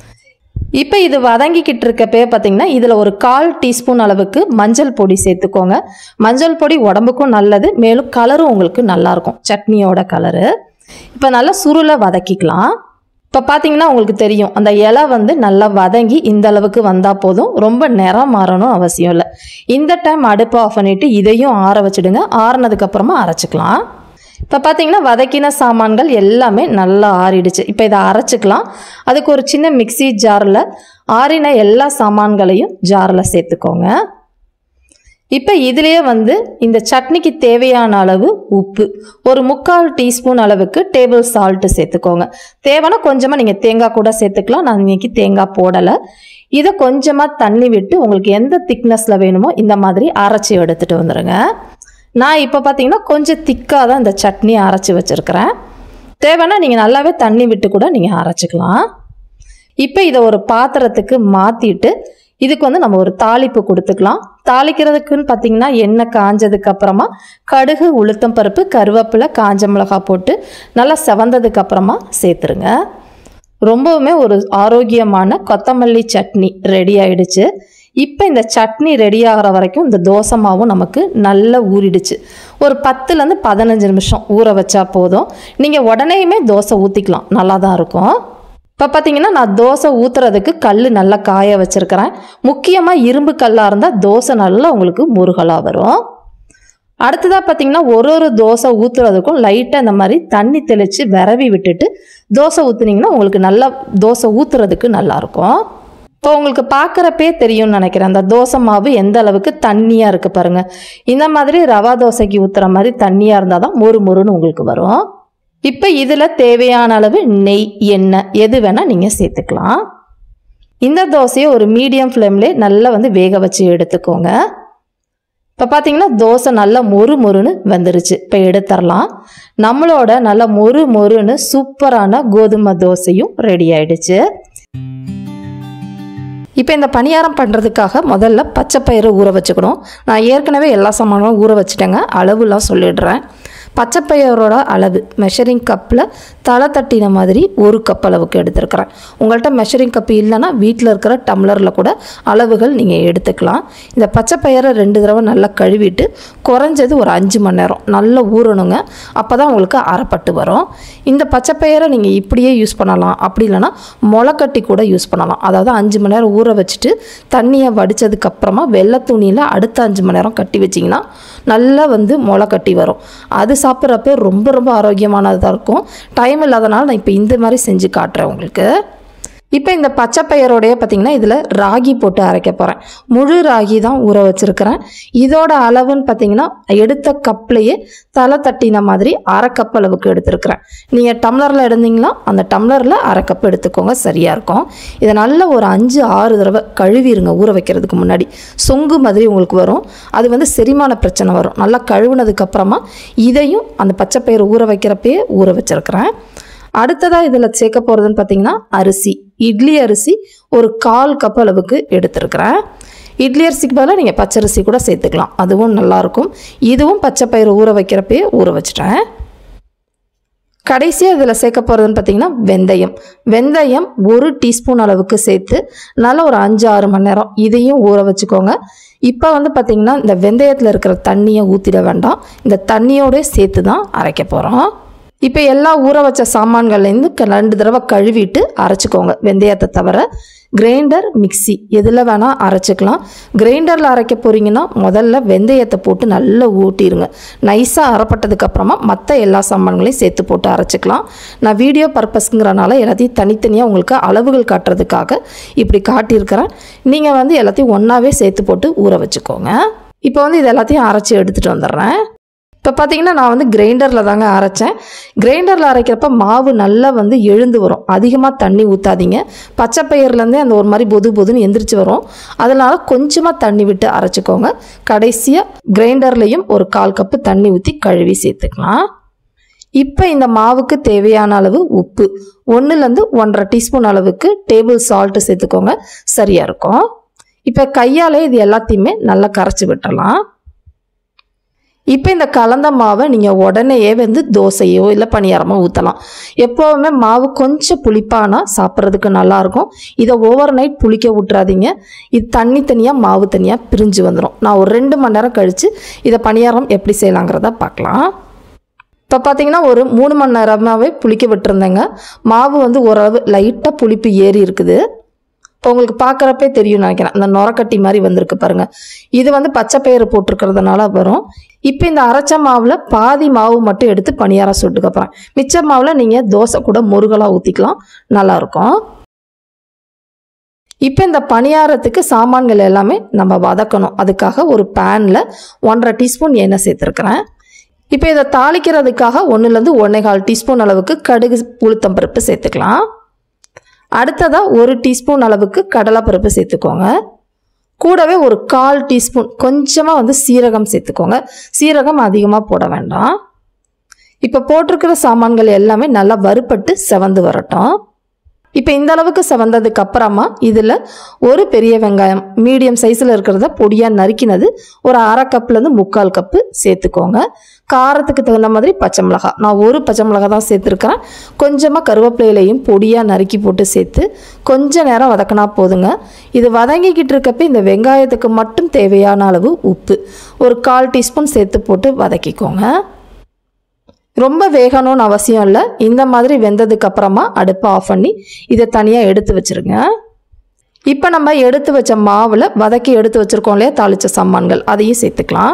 Speaker 1: இப்போ இது வதங்கிக்கிட்டு இருக்கப்பே பார்த்தீங்கன்னா இதில் ஒரு கால் டீஸ்பூன் அளவுக்கு மஞ்சள் பொடி சேர்த்துக்கோங்க மஞ்சள் பொடி உடம்புக்கும் நல்லது மேலும் கலரும் உங்களுக்கு நல்லாயிருக்கும் சட்னியோட கலரு இப்போ நல்லா சுருளை வதக்கிக்கலாம் இப்போ பார்த்தீங்கன்னா உங்களுக்கு தெரியும் அந்த இலை வந்து நல்லா வதங்கி இந்த அளவுக்கு வந்தால் போதும் ரொம்ப நிறம் மாறணும் அவசியம் இல்லை இந்த டைம் அடுப்பை ஆஃப் பண்ணிவிட்டு இதையும் ஆற வச்சுடுங்க ஆறுனதுக்கப்புறமா அரைச்சிக்கலாம் இப்போ பார்த்தீங்கன்னா வதக்கின சாமான்கள் எல்லாமே நல்லா ஆறிடுச்சு இப்போ இதை அரைச்சிக்கலாம் அதுக்கு ஒரு சின்ன மிக்ஸி ஜாரில் ஆறின எல்லா சாமான்களையும் ஜாரில் சேர்த்துக்கோங்க இப்போ இதுலேயே வந்து இந்த சட்னிக்கு தேவையான அளவு உப்பு ஒரு முக்கால் டீஸ்பூன் அளவுக்கு டேபிள் சால்ட்டு சேர்த்துக்கோங்க தேவைன்னா கொஞ்சமாக நீங்கள் தேங்காய் கூட சேர்த்துக்கலாம் நான் இன்னைக்கு தேங்காய் போடலை இதை கொஞ்சமாக தண்ணி விட்டு உங்களுக்கு எந்த திக்னஸில் வேணுமோ இந்த மாதிரி அரைச்சி எடுத்துகிட்டு வந்துடுங்க நான் இப்போ பார்த்தீங்கன்னா கொஞ்சம் திக்காக தான் இந்த சட்னி அரைச்சி வச்சுருக்கிறேன் தேவைன்னா நீங்கள் நல்லாவே தண்ணி விட்டு கூட நீங்கள் அரைச்சிக்கலாம் இப்போ இதை ஒரு பாத்திரத்துக்கு மாற்றிட்டு இதுக்கு வந்து நம்ம ஒரு தாளிப்பு கொடுத்துக்கலாம் தாளிக்கிறதுக்குன்னு பார்த்தீங்கன்னா எண்ணெய் காஞ்சதுக்கு அப்புறமா கடுகு உளுத்தம் பருப்பு கருவேப்பிலை காஞ்ச மிளகாய் போட்டு நல்லா செவந்ததுக்கு அப்புறமா சேர்த்துருங்க ரொம்பவுமே ஒரு ஆரோக்கியமான கொத்தமல்லி சட்னி ரெடி ஆயிடுச்சு இப்போ இந்த சட்னி ரெடி ஆகிற வரைக்கும் இந்த தோசை மாவும் நமக்கு நல்லா ஊறிடுச்சு ஒரு பத்துலேருந்து பதினஞ்சு நிமிஷம் ஊற வச்சா போதும் நீங்கள் உடனேயுமே தோசை ஊற்றிக்கலாம் நல்லா தான் இருக்கும் இப்போ பார்த்தீங்கன்னா நான் தோசை ஊற்றுறதுக்கு கல் நல்லா காய வச்சுருக்கிறேன் முக்கியமாக இரும்பு கல்லாக இருந்தால் தோசை நல்லா உங்களுக்கு முருகலாக வரும் அடுத்ததாக பார்த்தீங்கன்னா ஒரு ஒரு தோசை ஊற்றுறதுக்கும் லைட்டாக இந்த மாதிரி தண்ணி தெளித்து விரவி விட்டுட்டு தோசை ஊற்றுனீங்கன்னா உங்களுக்கு நல்லா தோசை ஊற்றுறதுக்கு நல்லாயிருக்கும் இப்போ உங்களுக்கு பார்க்குறப்பே தெரியும்னு நினைக்கிறேன் அந்த தோசை மாவு எந்த அளவுக்கு தண்ணியாக இருக்குது பாருங்கள் இந்த மாதிரி ரவா தோசைக்கு ஊற்றுற மாதிரி தண்ணியாக இருந்தால் தான் மொறு மொறுன்னு உங்களுக்கு வரும் இப்போ இதில் தேவையான அளவு நெய் எண்ணெய் எது வேணால் நீங்கள் சேர்த்துக்கலாம் இந்த தோசையை ஒரு மீடியம் ஃப்ளேம்லே நல்லா வந்து வேக வச்சு எடுத்துக்கோங்க இப்போ பார்த்தீங்கன்னா தோசை நல்லா மொறு மொறுன்னு வந்துருச்சு இப்போ எடுத்துடலாம் நம்மளோட நல்லா மொறு மொறுன்னு சூப்பரான கோதுமை தோசையும் ரெடி ஆயிடுச்சு இப்போ இந்த பணியாரம் பண்ணுறதுக்காக முதல்ல பச்சை பயிறு ஊற வச்சுக்கணும் நான் ஏற்கனவே எல்லா சாமானும் ஊற வச்சுட்டேங்க அளவுலாம் சொல்லிடுறேன் பச்சை பயிரோட அளவு மெஷரிங் கப்பில் தலை தட்டின மாதிரி ஒரு கப் அளவுக்கு எடுத்துருக்கிறேன் உங்கள்கிட்ட மெஷரிங் கப் இல்லைன்னா வீட்டில் இருக்கிற டம்ளரில் கூட அளவுகள் நீங்கள் எடுத்துக்கலாம் இந்த பச்சை பயிரை ரெண்டு தடவை நல்லா கழுவிட்டு குறைஞ்சது ஒரு அஞ்சு மணி நேரம் நல்லா ஊறணுங்க அப்போ தான் உங்களுக்கு அரைப்பட்டு வரும் இந்த பச்சை பயிரை நீங்கள் இப்படியே யூஸ் பண்ணலாம் அப்படி இல்லைன்னா முளைக்கட்டி கூட யூஸ் பண்ணலாம் அதாவது அஞ்சு மணி நேரம் ஊற வச்சுட்டு தண்ணியை வடித்ததுக்கு அப்புறமா வெள்ளை துணியில் அடுத்த அஞ்சு மணி நேரம் கட்டி வச்சிங்கன்னா நல்லா வந்து முளை கட்டி வரும் அது சாப்பிட்றப்ப ரொம்ப ரொம்ப ஆரோக்கியமானதாக இருக்கும் டைம் இல்லாதனால நான் இப்போ இந்த மாதிரி செஞ்சு காட்டுறேன் உங்களுக்கு இப்போ இந்த பச்சை பயிரோடைய பார்த்தீங்கன்னா இதில் ராகி போட்டு அரைக்க போகிறேன் முழு ராகி தான் ஊற வச்சுருக்கிறேன் இதோட அளவுன்னு பார்த்தீங்கன்னா எடுத்த கப்லேயே தலை தட்டின மாதிரி அரை கப் அளவுக்கு எடுத்துருக்கிறேன் நீங்கள் டம்ளரில் எடுந்தீங்களா அந்த டம்ளரில் அரை கப் எடுத்துக்கோங்க சரியாக இருக்கும் இதை நல்லா ஒரு அஞ்சு ஆறு தடவை கழுவிடுங்க ஊற வைக்கிறதுக்கு முன்னாடி சொங்கு மாதிரி உங்களுக்கு வரும் அது வந்து செரிமான பிரச்சனை வரும் நல்லா கழுவுனதுக்கு அப்புறமா இதையும் அந்த பச்சை பயிறு ஊற வைக்கிறப்பயே ஊற வச்சிருக்கிறேன் அடுத்ததாக இதில் சேர்க்க போகிறதுன்னு பார்த்தீங்கன்னா அரிசி இட்லி அரிசி ஒரு கால் கப் அளவுக்கு எடுத்துருக்கிறேன் இட்லி அரிசிக்கு பதிலாக நீங்கள் பச்சரிசி கூட சேர்த்துக்கலாம் அதுவும் நல்லாயிருக்கும் இதுவும் பச்சை பயிறு ஊற வைக்கிறப்பயே ஊற வச்சுட்டேன் கடைசியாக இதில் சேர்க்க போகிறதுன்னு பார்த்தீங்கன்னா வெந்தயம் வெந்தயம் ஒரு டீஸ்பூன் அளவுக்கு சேர்த்து நல்லா ஒரு அஞ்சு ஆறு மணி நேரம் இதையும் ஊற வச்சுக்கோங்க இப்போ வந்து பார்த்திங்கன்னா இந்த வெந்தயத்தில் இருக்கிற தண்ணியை ஊற்றிட வேண்டாம் இந்த தண்ணியோட சேர்த்து தான் அரைக்க போகிறோம் இப்போ எல்லா ஊற வச்ச சாமான்கள்லேருந்து க- ரெண்டு தடவை கழுவிட்டு அரைச்சிக்கோங்க வெந்தயத்தை தவிர கிரைண்டர் மிக்ஸி எதில் வேணால் அரைச்சிக்கலாம் கிரைண்டரில் அரைக்க போகிறீங்கன்னா முதல்ல வெந்தயத்தை போட்டு நல்லா ஊட்டிடுங்க நைஸாக அரைப்பட்டதுக்கு அப்புறமா மற்ற எல்லா சாமான்களையும் சேர்த்து போட்டு அரைச்சிக்கலாம் நான் வீடியோ பர்பஸ்ங்கிறனால எல்லாத்தையும் தனித்தனியாக உங்களுக்கு அளவுகள் காட்டுறதுக்காக இப்படி காட்டியிருக்கிறேன் நீங்கள் வந்து எல்லாத்தையும் ஒன்றாவே சேர்த்து போட்டு ஊற வச்சுக்கோங்க இப்போ வந்து இது எல்லாத்தையும் அரைச்சி எடுத்துகிட்டு வந்துடுறேன் இப்போ பார்த்தீங்கன்னா நான் வந்து கிரைண்டரில் தாங்க அரைச்சேன் கிரைண்டரில் அரைக்கிறப்ப மாவு நல்லா வந்து எழுந்து வரும் அதிகமாக தண்ணி ஊற்றாதீங்க பச்சை பயிர்லேருந்தே அந்த ஒரு மாதிரி பொது பொதுன்னு எந்திரிச்சு வரும் அதனால் கொஞ்சமாக தண்ணி விட்டு அரைச்சிக்கோங்க கடைசியாக கிரைண்டர்லேயும் ஒரு கால் கப்பு தண்ணி ஊற்றி கழுவி சேர்த்துக்கலாம் இப்போ இந்த மாவுக்கு தேவையான அளவு உப்பு ஒன்றுலேருந்து ஒன்றரை டீஸ்பூன் அளவுக்கு டேபிள் சால்ட்டு சேர்த்துக்கோங்க சரியாக இருக்கும் இப்போ கையாலே இது எல்லாத்தையுமே நல்லா கரைச்சி விட்டுறலாம் இப்போ இந்த கலந்த மாவை நீங்கள் உடனேயே வந்து தோசையோ இல்லை பணியாரமோ ஊற்றலாம் எப்போவுமே மாவு கொஞ்சம் புளிப்பானா சாப்பிட்றதுக்கு நல்லாயிருக்கும் இதை ஓவர் நைட் புளிக்க விட்றாதீங்க இது தண்ணி தனியாக மாவு தனியாக பிரிஞ்சு வந்துடும் நான் ஒரு ரெண்டு மணி நேரம் கழித்து இதை பணியாரம் எப்படி செய்யலாங்கிறத பார்க்கலாம் இப்போ பார்த்தீங்கன்னா ஒரு மூணு மணி நேரமாகவே புளிக்க விட்டுருந்தேங்க மாவு வந்து ஓரளவு லைட்டாக புளிப்பு ஏறி இருக்குது இப்போ உங்களுக்கு பார்க்குறப்பே தெரியும் நினைக்கிறேன் அந்த நொரக்கட்டி மாதிரி வந்திருக்கு பாருங்க இது வந்து பச்சை பயிறு போட்டிருக்கிறதுனால வரும் இப்போ இந்த அரைச்ச மாவில் பாதி மாவு மட்டும் எடுத்து பணியாரம் சுட்டுக்க போகிறேன் மிச்ச மாவில் நீங்கள் தோசை கூட முருகலாக ஊற்றிக்கலாம் நல்லாயிருக்கும் இப்போ இந்த பணியாரத்துக்கு சாமான்கள் எல்லாமே நம்ம வதக்கணும் அதுக்காக ஒரு பேனில் ஒன்றரை டீஸ்பூன் எண்ணெய் சேர்த்துருக்குறேன் இப்போ இதை தாளிக்கிறதுக்காக ஒன்றுலேருந்து ஒன்றே கால் டீஸ்பூன் அளவுக்கு கடுகு உளுத்தம்பருப்பு சேர்த்துக்கலாம் அடுத்ததாக ஒரு டீஸ்பூன் அளவுக்கு கடலைப்பருப்பு சேர்த்துக்கோங்க கூடவே ஒரு கால் டீஸ்பூன் கொஞ்சமாக வந்து சீரகம் சேர்த்துக்கோங்க சீரகம் அதிகமாக போட வேண்டாம் இப்போ போட்டிருக்கிற சாமான்கள் எல்லாமே நல்லா வறுபட்டு செவந்து வரட்டும் இப்போ இந்த அளவுக்கு செவந்ததுக்கு அப்புறமா இதில் ஒரு பெரிய வெங்காயம் மீடியம் சைஸில் இருக்கிறத பொடியாக நறுக்கினது ஒரு அரை கப்லேருந்து முக்கால் கப்பு சேர்த்துக்கோங்க காரத்துக்கு தகுந்த மாதிரி பச்சை மிளகாய் நான் ஒரு பச்சை மிளகாய் தான் சேர்த்துருக்கிறேன் கொஞ்சமாக கருவேப்பிலையிலையும் பொடியாக நறுக்கி போட்டு சேர்த்து கொஞ்ச நேரம் வதக்கினா போதுங்க இது வதங்கிக்கிட்டு இருக்கப்ப இந்த வெங்காயத்துக்கு மட்டும் தேவையான அளவு உப்பு ஒரு கால் டீஸ்பூன் சேர்த்து போட்டு வதக்கிக்கோங்க ரொம்ப வேகணும்னு அவசியம் இல்லை இந்த மாதிரி வெந்ததுக்கு அப்புறமா அடுப்பை ஆஃப் பண்ணி இதை தனியாக எடுத்து வச்சிருங்க இப்போ நம்ம எடுத்து வச்ச மாவில் வதக்கி எடுத்து வச்சுருக்கோம் இல்லையா தாளிச்ச சாமான்கள் அதையும் சேர்த்துக்கலாம்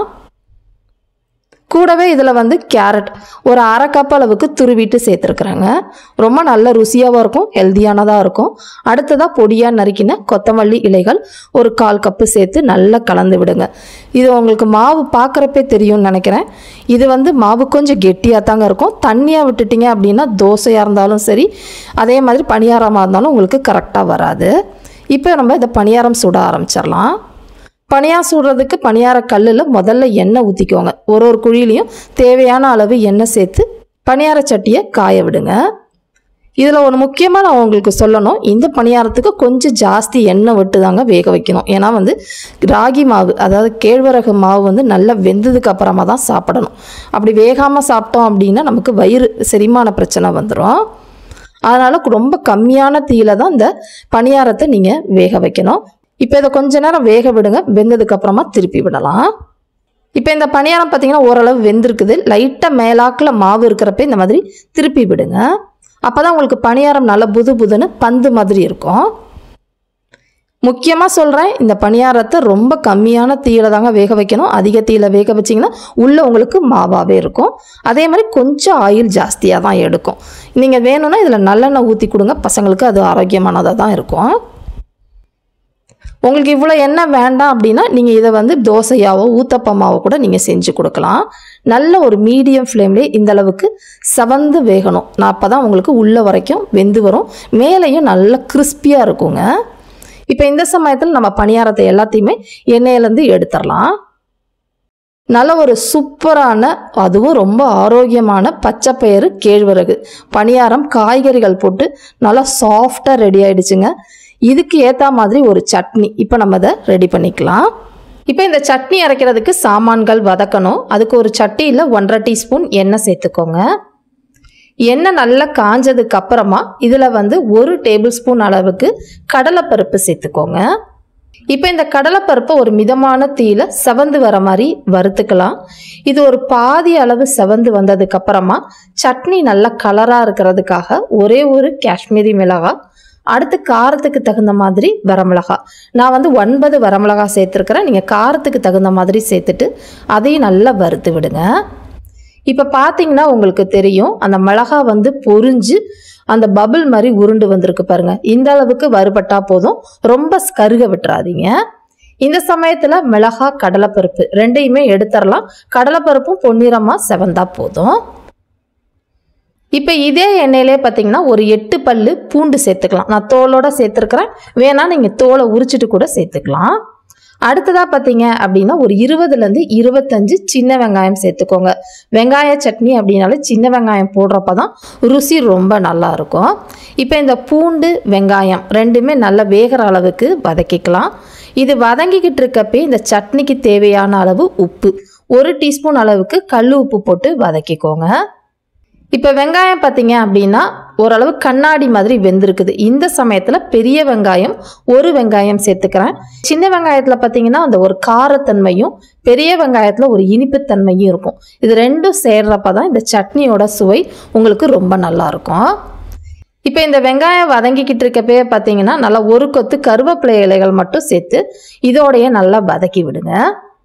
Speaker 1: கூடவே இதில் வந்து கேரட் ஒரு அரை கப் அளவுக்கு துருவிட்டு சேர்த்துருக்குறேங்க ரொம்ப நல்ல ருசியாகவும் இருக்கும் ஹெல்த்தியானதாக இருக்கும் அடுத்ததாக பொடியாக நறுக்கின கொத்தமல்லி இலைகள் ஒரு கால் கப்பு சேர்த்து நல்லா கலந்து விடுங்க இது உங்களுக்கு மாவு பார்க்குறப்பே தெரியும்னு நினைக்கிறேன் இது வந்து மாவு கொஞ்சம் கெட்டியாக தாங்க இருக்கும் தண்ணியாக விட்டுட்டீங்க அப்படின்னா தோசையாக இருந்தாலும் சரி அதே மாதிரி பணியாரமாக இருந்தாலும் உங்களுக்கு கரெக்டாக வராது இப்போ நம்ம இதை பணியாரம் சுட ஆரம்பிச்சிடலாம் பணியாரம் சுடுறதுக்கு பணியார கல்லில் முதல்ல எண்ணெய் ஊற்றிக்கோங்க ஒரு ஒரு குழியிலையும் தேவையான அளவு எண்ணெய் சேர்த்து பணியார சட்டியை காய விடுங்க இதில் ஒரு முக்கியமாக நான் உங்களுக்கு சொல்லணும் இந்த பணியாரத்துக்கு கொஞ்சம் ஜாஸ்தி எண்ணெய் விட்டு தாங்க வேக வைக்கணும் ஏன்னா வந்து ராகி மாவு அதாவது கேழ்வரகு மாவு வந்து நல்லா வெந்ததுக்கு அப்புறமா தான் சாப்பிடணும் அப்படி வேகாமல் சாப்பிட்டோம் அப்படின்னா நமக்கு வயிறு செரிமான பிரச்சனை வந்துடும் அதனால் ரொம்ப கம்மியான தீயில தான் இந்த பணியாரத்தை நீங்கள் வேக வைக்கணும் இப்போ இதை கொஞ்ச நேரம் வேக விடுங்க வெந்ததுக்கு அப்புறமா திருப்பி விடலாம் இப்போ இந்த பணியாரம் பார்த்தீங்கன்னா ஓரளவு வெந்திருக்குது லைட்டாக மேலாக்கில் மாவு இருக்கிறப்ப இந்த மாதிரி திருப்பி விடுங்க அப்போ தான் உங்களுக்கு பணியாரம் நல்லா புது புதுன்னு பந்து மாதிரி இருக்கும் முக்கியமாக சொல்கிறேன் இந்த பணியாரத்தை ரொம்ப கம்மியான தீயில தாங்க வேக வைக்கணும் அதிக தீயில வேக வச்சிங்கன்னா உள்ளே உங்களுக்கு மாவாகவே இருக்கும் அதே மாதிரி கொஞ்சம் ஆயில் ஜாஸ்தியாக தான் எடுக்கும் நீங்கள் வேணும்னா இதில் நல்லெண்ணெய் ஊற்றி கொடுங்க பசங்களுக்கு அது ஆரோக்கியமானதாக தான் இருக்கும் உங்களுக்கு இவ்வளோ எண்ணெய் வேண்டாம் அப்படின்னா நீங்கள் இதை வந்து தோசையாவோ ஊத்தப்பமாவோ கூட நீங்கள் செஞ்சு கொடுக்கலாம் நல்ல ஒரு மீடியம் ஃப்ளேம்லேயே இந்த அளவுக்கு செவந்து வேகணும் நான் அப்போ தான் உங்களுக்கு உள்ள வரைக்கும் வெந்து வரும் மேலேயும் நல்ல கிறிஸ்பியாக இருக்குங்க இப்போ இந்த சமயத்தில் நம்ம பணியாரத்தை எல்லாத்தையுமே எண்ணெயிலேருந்து எடுத்துடலாம் நல்ல ஒரு சூப்பரான அதுவும் ரொம்ப ஆரோக்கியமான பச்சைப்பயிறு கேழ்வரகு பணியாரம் காய்கறிகள் போட்டு நல்லா சாஃப்டாக ரெடி ஆயிடுச்சுங்க இதுக்கு ஏற்ற மாதிரி ஒரு சட்னி இப்போ நம்ம அதை ரெடி பண்ணிக்கலாம் இப்போ இந்த சட்னி அரைக்கிறதுக்கு சாமான்கள் வதக்கணும் அதுக்கு ஒரு சட்டியில் ஒன்றரை டீஸ்பூன் எண்ணெய் சேர்த்துக்கோங்க எண்ணெய் நல்லா காஞ்சதுக்கு அப்புறமா இதில் வந்து ஒரு டேபிள் ஸ்பூன் அளவுக்கு கடலைப்பருப்பு சேர்த்துக்கோங்க இப்போ இந்த கடலைப்பருப்பை ஒரு மிதமான தீயில செவந்து வர மாதிரி வறுத்துக்கலாம் இது ஒரு பாதி அளவு செவந்து வந்ததுக்கு அப்புறமா சட்னி நல்லா கலராக இருக்கிறதுக்காக ஒரே ஒரு காஷ்மீரி மிளகாய் அடுத்து காரத்துக்கு தகுந்த மாதிரி வரமிளகா நான் வந்து ஒன்பது வரமிளகா சேர்த்துருக்கிறேன் நீங்கள் காரத்துக்கு தகுந்த மாதிரி சேர்த்துட்டு அதையும் நல்லா வறுத்து விடுங்க இப்போ பார்த்தீங்கன்னா உங்களுக்கு தெரியும் அந்த மிளகா வந்து பொரிஞ்சு அந்த பபிள் மாதிரி உருண்டு வந்திருக்கு பாருங்க இந்த அளவுக்கு வறுபட்டா போதும் ரொம்ப கருக விட்டுறாதீங்க இந்த சமயத்தில் மிளகா கடலைப்பருப்பு ரெண்டையுமே எடுத்துடலாம் கடலைப்பருப்பும் பொன்னிறமாக செவந்தா போதும் இப்போ இதே எண்ணெயிலே பார்த்தீங்கன்னா ஒரு எட்டு பல்லு பூண்டு சேர்த்துக்கலாம் நான் தோலோட சேர்த்துருக்கிறேன் வேணா நீங்கள் தோலை உரிச்சிட்டு கூட சேர்த்துக்கலாம் அடுத்ததாக பார்த்தீங்க அப்படின்னா ஒரு இருபதுலேருந்து இருபத்தஞ்சு சின்ன வெங்காயம் சேர்த்துக்கோங்க வெங்காய சட்னி அப்படின்னாலே சின்ன வெங்காயம் போடுறப்ப தான் ருசி ரொம்ப நல்லா இருக்கும் இப்போ இந்த பூண்டு வெங்காயம் ரெண்டுமே நல்லா வேகிற அளவுக்கு வதக்கிக்கலாம் இது வதங்கிக்கிட்டு இருக்கப்பே இந்த சட்னிக்கு தேவையான அளவு உப்பு ஒரு டீஸ்பூன் அளவுக்கு கல் உப்பு போட்டு வதக்கிக்கோங்க இப்போ வெங்காயம் பார்த்தீங்க அப்படின்னா ஓரளவு கண்ணாடி மாதிரி வெந்திருக்குது இந்த சமயத்தில் பெரிய வெங்காயம் ஒரு வெங்காயம் சேர்த்துக்கிறேன் சின்ன வெங்காயத்தில் பார்த்தீங்கன்னா அந்த ஒரு காரத்தன்மையும் பெரிய வெங்காயத்தில் ஒரு இனிப்புத்தன்மையும் இருக்கும் இது ரெண்டும் சேர்றப்ப தான் இந்த சட்னியோட சுவை உங்களுக்கு ரொம்ப நல்லா இருக்கும் இப்போ இந்த வெங்காயம் வதங்கிக்கிட்டு இருக்கப்பே பார்த்தீங்கன்னா நல்லா ஒரு கொத்து கருவேப்பிலை இலைகள் மட்டும் சேர்த்து இதோடைய நல்லா வதக்கி விடுங்க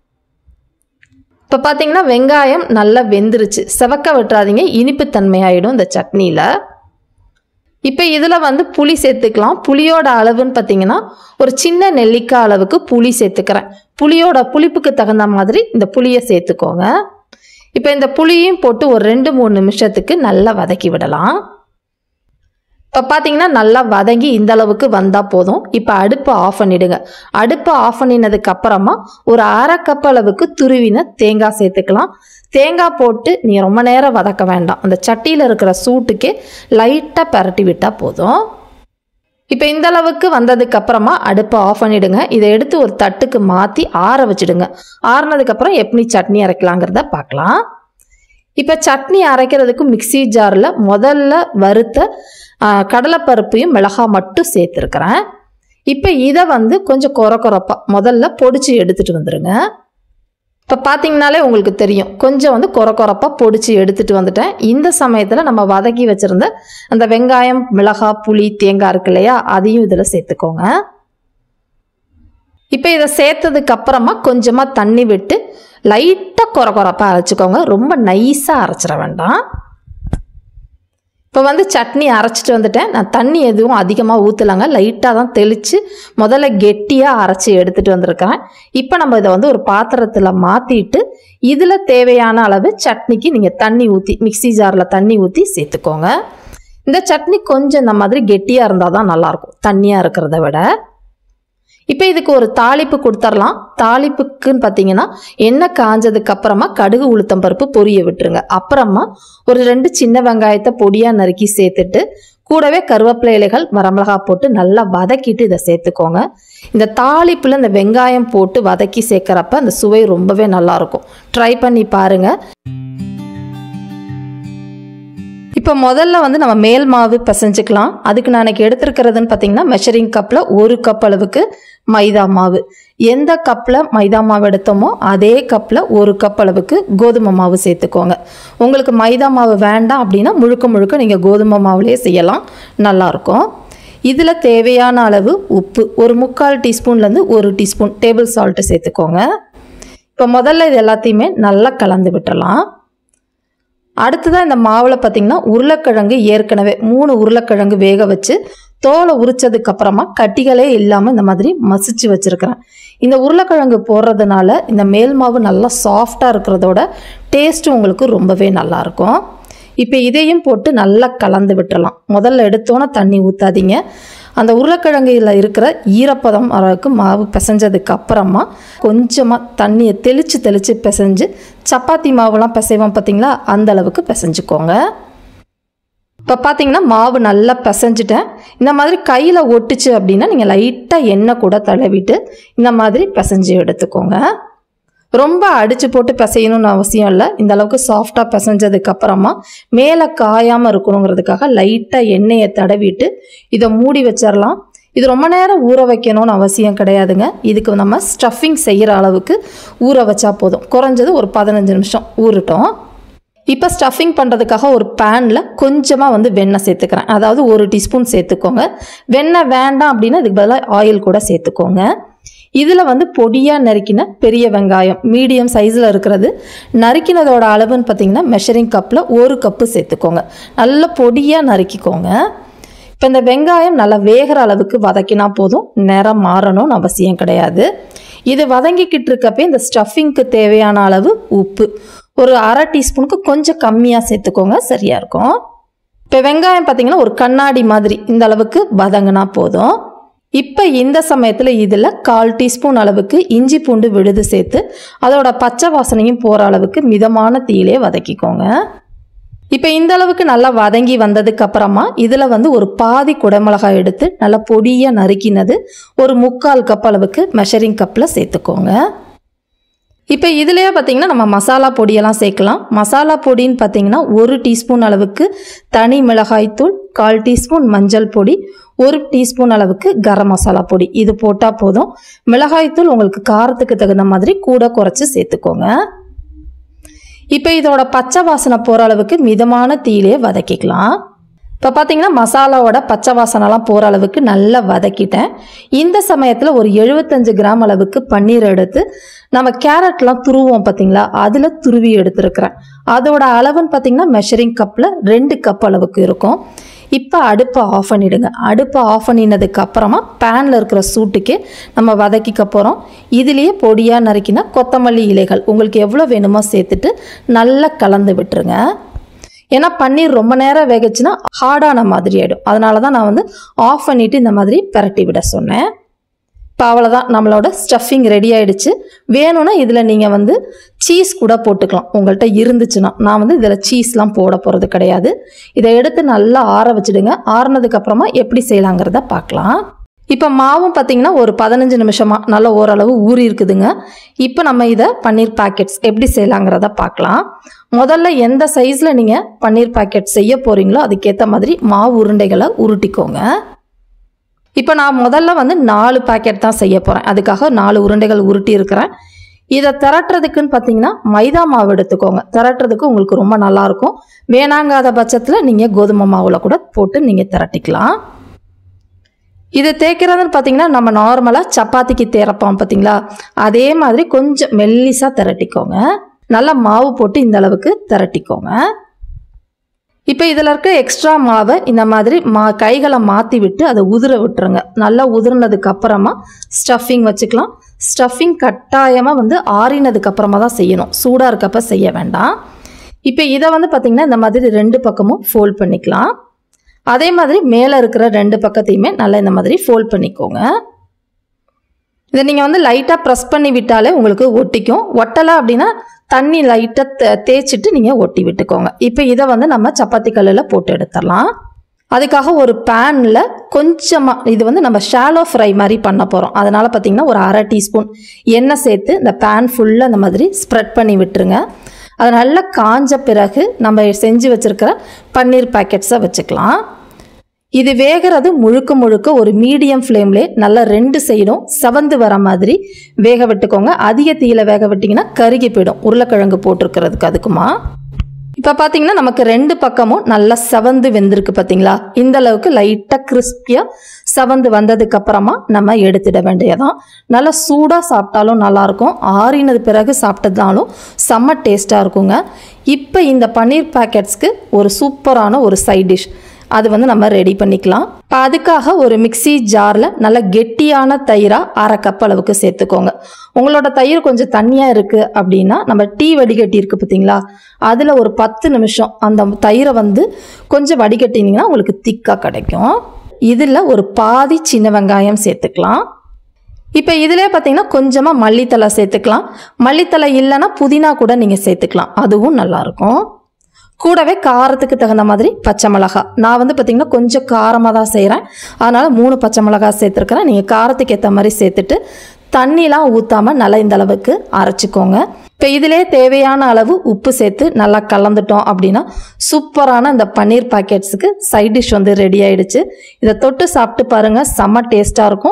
Speaker 1: இப்போ பார்த்தீங்கன்னா வெங்காயம் நல்லா வெந்துருச்சு செவக்க விட்டுறாதீங்க இனிப்பு தன்மையாயிடும் இந்த சட்னியில் இப்போ இதில் வந்து புளி சேர்த்துக்கலாம் புளியோட அளவுன்னு பார்த்தீங்கன்னா ஒரு சின்ன நெல்லிக்காய் அளவுக்கு புளி சேர்த்துக்கிறேன் புளியோட புளிப்புக்கு தகுந்த மாதிரி இந்த புளியை சேர்த்துக்கோங்க இப்போ இந்த புளியும் போட்டு ஒரு ரெண்டு மூணு நிமிஷத்துக்கு நல்லா வதக்கி விடலாம் இப்போ பார்த்தீங்கன்னா நல்லா வதங்கி இந்த அளவுக்கு வந்தால் போதும் இப்போ அடுப்பை ஆஃப் பண்ணிடுங்க அடுப்பை ஆஃப் பண்ணினதுக்கு அப்புறமா ஒரு அரை கப் அளவுக்கு துருவின தேங்காய் சேர்த்துக்கலாம் தேங்காய் போட்டு நீ ரொம்ப நேரம் வதக்க வேண்டாம் அந்த சட்டியில் இருக்கிற சூட்டுக்கே லைட்டாக பரட்டி விட்டால் போதும் இப்போ இந்த அளவுக்கு வந்ததுக்கு அப்புறமா அடுப்பை ஆஃப் பண்ணிடுங்க இதை எடுத்து ஒரு தட்டுக்கு மாற்றி ஆற வச்சிடுங்க ஆறுனதுக்கப்புறம் எப்படி சட்னி அரைக்கலாங்கிறத பார்க்கலாம் இப்போ சட்னி அரைக்கிறதுக்கு மிக்ஸி ஜாரில் முதல்ல வறுத்த ஆ, கடலைப்பருப்பையும் மிளகாய் மட்டும் சேர்த்துருக்கிறேன் இப்போ இதை வந்து கொஞ்சம் கொர கொரப்பாக முதல்ல பொடிச்சு எடுத்துகிட்டு வந்துடுங்க இப்போ பார்த்தீங்கனாலே உங்களுக்கு தெரியும் கொஞ்சம் வந்து கொர கொரப்பாக பொடிச்சு எடுத்துகிட்டு வந்துட்டேன் இந்த சமயத்தில் நம்ம வதக்கி வச்சுருந்த அந்த வெங்காயம் மிளகாய் புளி தேங்காய் இருக்கு இல்லையா அதையும் இதில் சேர்த்துக்கோங்க இப்போ இதை சேர்த்ததுக்கு அப்புறமா கொஞ்சமாக தண்ணி விட்டு லைட்டாக கொர கொரப்பாக அரைச்சிக்கோங்க ரொம்ப நைஸாக அரைச்சிட வேண்டாம் இப்போ வந்து சட்னி அரைச்சிட்டு வந்துட்டேன் நான் தண்ணி எதுவும் அதிகமாக ஊற்றலாங்க லைட்டாக தான் தெளித்து முதல்ல கெட்டியாக அரைச்சி எடுத்துகிட்டு வந்திருக்கிறேன் இப்போ நம்ம இதை வந்து ஒரு பாத்திரத்தில் மாற்றிட்டு இதில் தேவையான அளவு சட்னிக்கு நீங்கள் தண்ணி ஊற்றி மிக்ஸி ஜாரில் தண்ணி ஊற்றி சேர்த்துக்கோங்க இந்த சட்னி கொஞ்சம் இந்த மாதிரி கெட்டியாக இருந்தால் தான் நல்லாயிருக்கும் தண்ணியாக இருக்கிறத விட இப்போ இதுக்கு ஒரு தாளிப்பு கொடுத்துர்லாம் தாளிப்புக்குன்னு பார்த்தீங்கன்னா எண்ணெய் காஞ்சதுக்கு அப்புறமா கடுகு உளுத்தம் பருப்பு பொரிய விட்டுருங்க அப்புறமா ஒரு ரெண்டு சின்ன வெங்காயத்தை பொடியாக நறுக்கி சேர்த்துட்டு கூடவே கருவேப்பிலை இலைகள் வரமிளகாய் போட்டு நல்லா வதக்கிட்டு இதை சேர்த்துக்கோங்க இந்த தாளிப்பில் இந்த வெங்காயம் போட்டு வதக்கி சேர்க்குறப்ப அந்த சுவை ரொம்பவே நல்லாயிருக்கும் ட்ரை பண்ணி பாருங்கள் இப்போ முதல்ல வந்து நம்ம மேல் மாவு பிசைஞ்சுக்கலாம் அதுக்கு நான் எனக்கு எடுத்துருக்கிறதுன்னு பார்த்தீங்கன்னா மெஷரிங் கப்பில் ஒரு கப் அளவுக்கு மைதா மாவு எந்த கப்பில் மைதா மாவு எடுத்தோமோ அதே கப்பில் ஒரு கப் அளவுக்கு கோதுமை மாவு சேர்த்துக்கோங்க உங்களுக்கு மைதா மாவு வேண்டாம் அப்படின்னா முழுக்க முழுக்க நீங்கள் கோதுமை மாவுலேயே செய்யலாம் நல்லாயிருக்கும் இதில் தேவையான அளவு உப்பு ஒரு முக்கால் டீஸ்பூன்லேருந்து ஒரு டீஸ்பூன் டேபிள் சால்ட்டு சேர்த்துக்கோங்க இப்போ முதல்ல இது எல்லாத்தையுமே நல்லா கலந்து விட்டுறலாம் அடுத்ததாக இந்த மாவில் பார்த்தீங்கன்னா உருளைக்கிழங்கு ஏற்கனவே மூணு உருளைக்கிழங்கு வேக வச்சு தோலை உரிச்சதுக்கு அப்புறமா கட்டிகளே இல்லாமல் இந்த மாதிரி மசிச்சு வச்சுருக்கிறேன் இந்த உருளைக்கிழங்கு போடுறதுனால இந்த மேல் மாவு நல்லா சாஃப்டாக இருக்கிறதோட டேஸ்ட்டும் உங்களுக்கு ரொம்பவே நல்லாயிருக்கும் இப்போ இதையும் போட்டு நல்லா கலந்து விட்டுறலாம் முதல்ல எடுத்தோன்னே தண்ணி ஊற்றாதீங்க அந்த உருளைக்கிழங்குல இருக்கிற ஈரப்பதம் அளவுக்கு மாவு பிசைஞ்சதுக்கு அப்புறமா கொஞ்சமாக தண்ணியை தெளித்து தெளித்து பிசைஞ்சு சப்பாத்தி மாவுலாம் பிசைவோம் பார்த்தீங்களா அந்த அளவுக்கு பிசைஞ்சுக்கோங்க இப்போ பார்த்தீங்கன்னா மாவு நல்லா பிசைஞ்சிட்டேன் இந்த மாதிரி கையில் ஒட்டுச்சு அப்படின்னா நீங்கள் லைட்டாக எண்ணெய் கூட தடவிட்டு இந்த மாதிரி பிசைஞ்சு எடுத்துக்கோங்க ரொம்ப அடிச்சு போட்டு பிசையணும்னு அவசியம் இல்லை இந்த அளவுக்கு சாஃப்டாக பிசைஞ்சதுக்கு அப்புறமா மேலே காயாமல் இருக்கணுங்கிறதுக்காக லைட்டாக எண்ணெயை தடவிட்டு இதை மூடி வச்சிடலாம் இது ரொம்ப நேரம் ஊற வைக்கணும்னு அவசியம் கிடையாதுங்க இதுக்கு நம்ம ஸ்டஃபிங் செய்கிற அளவுக்கு ஊற வச்சா போதும் குறைஞ்சது ஒரு பதினஞ்சு நிமிஷம் ஊறட்டும் இப்போ ஸ்டஃபிங் பண்ணுறதுக்காக ஒரு பேனில் கொஞ்சமாக வந்து வெண்ணெய் சேர்த்துக்கிறேன் அதாவது ஒரு டீஸ்பூன் சேர்த்துக்கோங்க வெண்ணெய் வேண்டாம் அப்படின்னா இதுக்கு பதிலாக ஆயில் கூட சேர்த்துக்கோங்க இதில் வந்து பொடியாக நறுக்கின பெரிய வெங்காயம் மீடியம் சைஸில் இருக்கிறது நறுக்கினதோட அளவுன்னு பார்த்தீங்கன்னா மெஷரிங் கப்பில் ஒரு கப்பு சேர்த்துக்கோங்க நல்ல பொடியாக நறுக்கிக்கோங்க இப்போ இந்த வெங்காயம் நல்லா வேகிற அளவுக்கு வதக்கினா போதும் நிறம் மாறணும்னு அவசியம் கிடையாது இது வதங்கிக்கிட்டு இருக்கப்பே இந்த ஸ்டஃபிங்க்கு தேவையான அளவு உப்பு ஒரு அரை டீஸ்பூனுக்கு கொஞ்சம் கம்மியாக சேர்த்துக்கோங்க சரியாக இருக்கும் இப்போ வெங்காயம் பார்த்தீங்கன்னா ஒரு கண்ணாடி மாதிரி இந்த அளவுக்கு வதங்கினா போதும் இப்போ இந்த சமயத்தில் இதில் கால் டீஸ்பூன் அளவுக்கு இஞ்சி பூண்டு விழுது சேர்த்து அதோட பச்சை வாசனையும் போகிற அளவுக்கு மிதமான தீயிலே வதக்கிக்கோங்க இப்போ இந்த அளவுக்கு நல்லா வதங்கி வந்ததுக்கு அப்புறமா இதில் வந்து ஒரு பாதி குடமிளகாய் எடுத்து நல்லா பொடியாக நறுக்கினது ஒரு முக்கால் கப் அளவுக்கு மெஷரிங் கப்பில் சேர்த்துக்கோங்க இப்போ இதுலேயே பார்த்தீங்கன்னா நம்ம மசாலா பொடியெல்லாம் சேர்க்கலாம் மசாலா பொடின்னு பார்த்தீங்கன்னா ஒரு டீஸ்பூன் அளவுக்கு தனி மிளகாய்த்தூள் கால் டீஸ்பூன் மஞ்சள் பொடி ஒரு டீஸ்பூன் அளவுக்கு கரம் மசாலா பொடி இது போட்டால் போதும் மிளகாய்த்தூள் உங்களுக்கு காரத்துக்கு தகுந்த மாதிரி கூட குறைச்சி சேர்த்துக்கோங்க இப்போ இதோட பச்சை வாசனை போகிற அளவுக்கு மிதமான தீயிலே வதக்கிக்கலாம் இப்போ பார்த்தீங்கன்னா மசாலாவோட பச்சை வாசனைலாம் போகிற அளவுக்கு நல்லா வதக்கிட்டேன் இந்த சமயத்தில் ஒரு எழுபத்தஞ்சு கிராம் அளவுக்கு பன்னீர் எடுத்து நம்ம கேரட்லாம் துருவோம் பார்த்தீங்களா அதில் துருவி எடுத்துருக்கிறேன் அதோட அளவுன்னு பார்த்தீங்கன்னா மெஷரிங் கப்பில் ரெண்டு கப் அளவுக்கு இருக்கும் இப்போ அடுப்பை ஆஃப் பண்ணிடுங்க அடுப்பை ஆஃப் பண்ணினதுக்கு அப்புறமா பேனில் இருக்கிற சூட்டுக்கு நம்ம வதக்கிக்க போகிறோம் இதுலேயே பொடியாக நறுக்கினா கொத்தமல்லி இலைகள் உங்களுக்கு எவ்வளோ வேணுமோ சேர்த்துட்டு நல்லா கலந்து விட்டுருங்க ஏன்னா பன்னீர் ரொம்ப நேரம் வேகச்சுன்னா ஹார்டான மாதிரி ஆகிடும் அதனால தான் நான் வந்து ஆஃப் பண்ணிவிட்டு இந்த மாதிரி பிரட்டி விட சொன்னேன் இப்போ அவ்வளோதான் நம்மளோட ஸ்டஃபிங் ரெடி ஆயிடுச்சு வேணும்னா இதில் நீங்கள் வந்து சீஸ் கூட போட்டுக்கலாம் உங்கள்கிட்ட இருந்துச்சுன்னா நான் வந்து இதில் சீஸ்லாம் போட போகிறது கிடையாது இதை எடுத்து நல்லா ஆற வச்சுடுங்க ஆறுனதுக்கப்புறமா எப்படி செய்யலாங்கிறத பார்க்கலாம் இப்போ மாவும் பார்த்தீங்கன்னா ஒரு பதினஞ்சு நிமிஷமாக நல்லா ஓரளவு ஊறி இருக்குதுங்க இப்போ நம்ம இதை பன்னீர் பாக்கெட்ஸ் எப்படி செய்யலாங்கிறத பார்க்கலாம் முதல்ல எந்த சைஸில் நீங்கள் பன்னீர் பாக்கெட் செய்ய போகிறீங்களோ அதுக்கேற்ற மாதிரி மாவு உருண்டைகளை உருட்டிக்கோங்க இப்போ நான் முதல்ல வந்து நாலு பாக்கெட் தான் செய்ய போகிறேன் அதுக்காக நாலு உருண்டைகள் உருட்டி இருக்கிறேன் இதை திரட்டுறதுக்குன்னு பார்த்தீங்கன்னா மைதா மாவு எடுத்துக்கோங்க திரட்டுறதுக்கு உங்களுக்கு ரொம்ப நல்லாயிருக்கும் வேணாங்காத பட்சத்தில் நீங்கள் கோதுமை மாவில் கூட போட்டு நீங்கள் திரட்டிக்கலாம் இது தேய்க்கிறதுன்னு பார்த்தீங்கன்னா நம்ம நார்மலாக சப்பாத்திக்கு தேரப்போம் பார்த்தீங்களா அதே மாதிரி கொஞ்சம் மெல்லிசாக திரட்டிக்கோங்க நல்லா மாவு போட்டு இந்த அளவுக்கு திரட்டிக்கோங்க இப்போ இதில் இருக்க எக்ஸ்ட்ரா மாவை இந்த மாதிரி மா கைகளை மாற்றி விட்டு அதை உதிர விட்டுருங்க நல்லா உதிர்னதுக்கு அப்புறமா ஸ்டஃபிங் வச்சுக்கலாம் ஸ்டஃபிங் கட்டாயமாக வந்து ஆறினதுக்கு அப்புறமா தான் செய்யணும் சூடாக இருக்கப்ப செய்ய வேண்டாம் இப்போ இதை வந்து பார்த்திங்கன்னா இந்த மாதிரி ரெண்டு பக்கமும் ஃபோல்ட் பண்ணிக்கலாம் அதே மாதிரி மேலே இருக்கிற ரெண்டு பக்கத்தையுமே நல்லா இந்த மாதிரி ஃபோல்ட் பண்ணிக்கோங்க இதை நீங்கள் வந்து லைட்டாக ப்ரெஸ் பண்ணி விட்டாலே உங்களுக்கு ஒட்டிக்கும் ஒட்டலை அப்படின்னா தண்ணி லைட்டாக தேய்ச்சிட்டு நீங்கள் ஒட்டி விட்டுக்கோங்க இப்போ இதை வந்து நம்ம சப்பாத்தி கல்லில் போட்டு எடுத்துடலாம் அதுக்காக ஒரு பேனில் கொஞ்சமாக இது வந்து நம்ம ஷாலோ ஃப்ரை மாதிரி பண்ண போகிறோம் அதனால் பார்த்திங்கன்னா ஒரு அரை டீஸ்பூன் எண்ணெய் சேர்த்து இந்த பேன் ஃபுல்லாக இந்த மாதிரி ஸ்ப்ரெட் பண்ணி விட்டுருங்க அது நல்லா காஞ்ச பிறகு நம்ம செஞ்சு வச்சுருக்கிற பன்னீர் பேக்கெட்ஸை வச்சுக்கலாம் இது வேகிறது முழுக்க முழுக்க ஒரு மீடியம் ஃப்ளேம்லே நல்லா ரெண்டு சைடும் செவந்து வர மாதிரி வேக விட்டுக்கோங்க அதிக தீயில வேக விட்டிங்கன்னா கருகி போயிடும் உருளைக்கிழங்கு போட்டிருக்கிறதுக்கு அதுக்குமா இப்போ பார்த்தீங்கன்னா நமக்கு ரெண்டு பக்கமும் நல்லா செவந்து வெந்திருக்கு பார்த்தீங்களா இந்த அளவுக்கு லைட்டாக கிறிஸ்பியாக செவந்து வந்ததுக்கு அப்புறமா நம்ம எடுத்துட வேண்டியதான் நல்லா சூடாக சாப்பிட்டாலும் நல்லாயிருக்கும் ஆறினது பிறகு சாப்பிட்டதுனாலும் செம்ம டேஸ்ட்டாக இருக்குங்க இப்போ இந்த பன்னீர் பேக்கெட்ஸ்க்கு ஒரு சூப்பரான ஒரு சைட் டிஷ் அது வந்து நம்ம ரெடி பண்ணிக்கலாம் இப்போ அதுக்காக ஒரு மிக்ஸி ஜாரில் நல்ல கெட்டியான தயிராக அரை கப் அளவுக்கு சேர்த்துக்கோங்க உங்களோட தயிர் கொஞ்சம் தண்ணியாக இருக்குது அப்படின்னா நம்ம டீ வடிகட்டி இருக்குது பார்த்தீங்களா அதில் ஒரு பத்து நிமிஷம் அந்த தயிரை வந்து கொஞ்சம் வடிகட்டினீங்கன்னா உங்களுக்கு திக்காக கிடைக்கும் இதில் ஒரு பாதி சின்ன வெங்காயம் சேர்த்துக்கலாம் இப்போ இதிலே பார்த்தீங்கன்னா கொஞ்சமாக மல்லித்தலை சேர்த்துக்கலாம் மல்லித்தலை இல்லைன்னா புதினா கூட நீங்கள் சேர்த்துக்கலாம் அதுவும் நல்லாயிருக்கும் கூடவே காரத்துக்கு தகுந்த மாதிரி பச்சை மிளகா நான் வந்து பார்த்திங்கன்னா கொஞ்சம் காரமாக தான் செய்கிறேன் அதனால் மூணு பச்சை மிளகா சேர்த்துருக்குறேன் நீங்கள் காரத்துக்கு ஏற்ற மாதிரி சேர்த்துட்டு தண்ணிலாம் ஊற்றாமல் நல்லா இந்த அளவுக்கு அரைச்சிக்கோங்க இப்போ இதிலே தேவையான அளவு உப்பு சேர்த்து நல்லா கலந்துட்டோம் அப்படின்னா சூப்பரான இந்த பன்னீர் பாக்கெட்ஸுக்கு சைட் டிஷ் வந்து ரெடி ஆயிடுச்சு இதை தொட்டு சாப்பிட்டு பாருங்கள் செம்ம டேஸ்ட்டாக இருக்கும்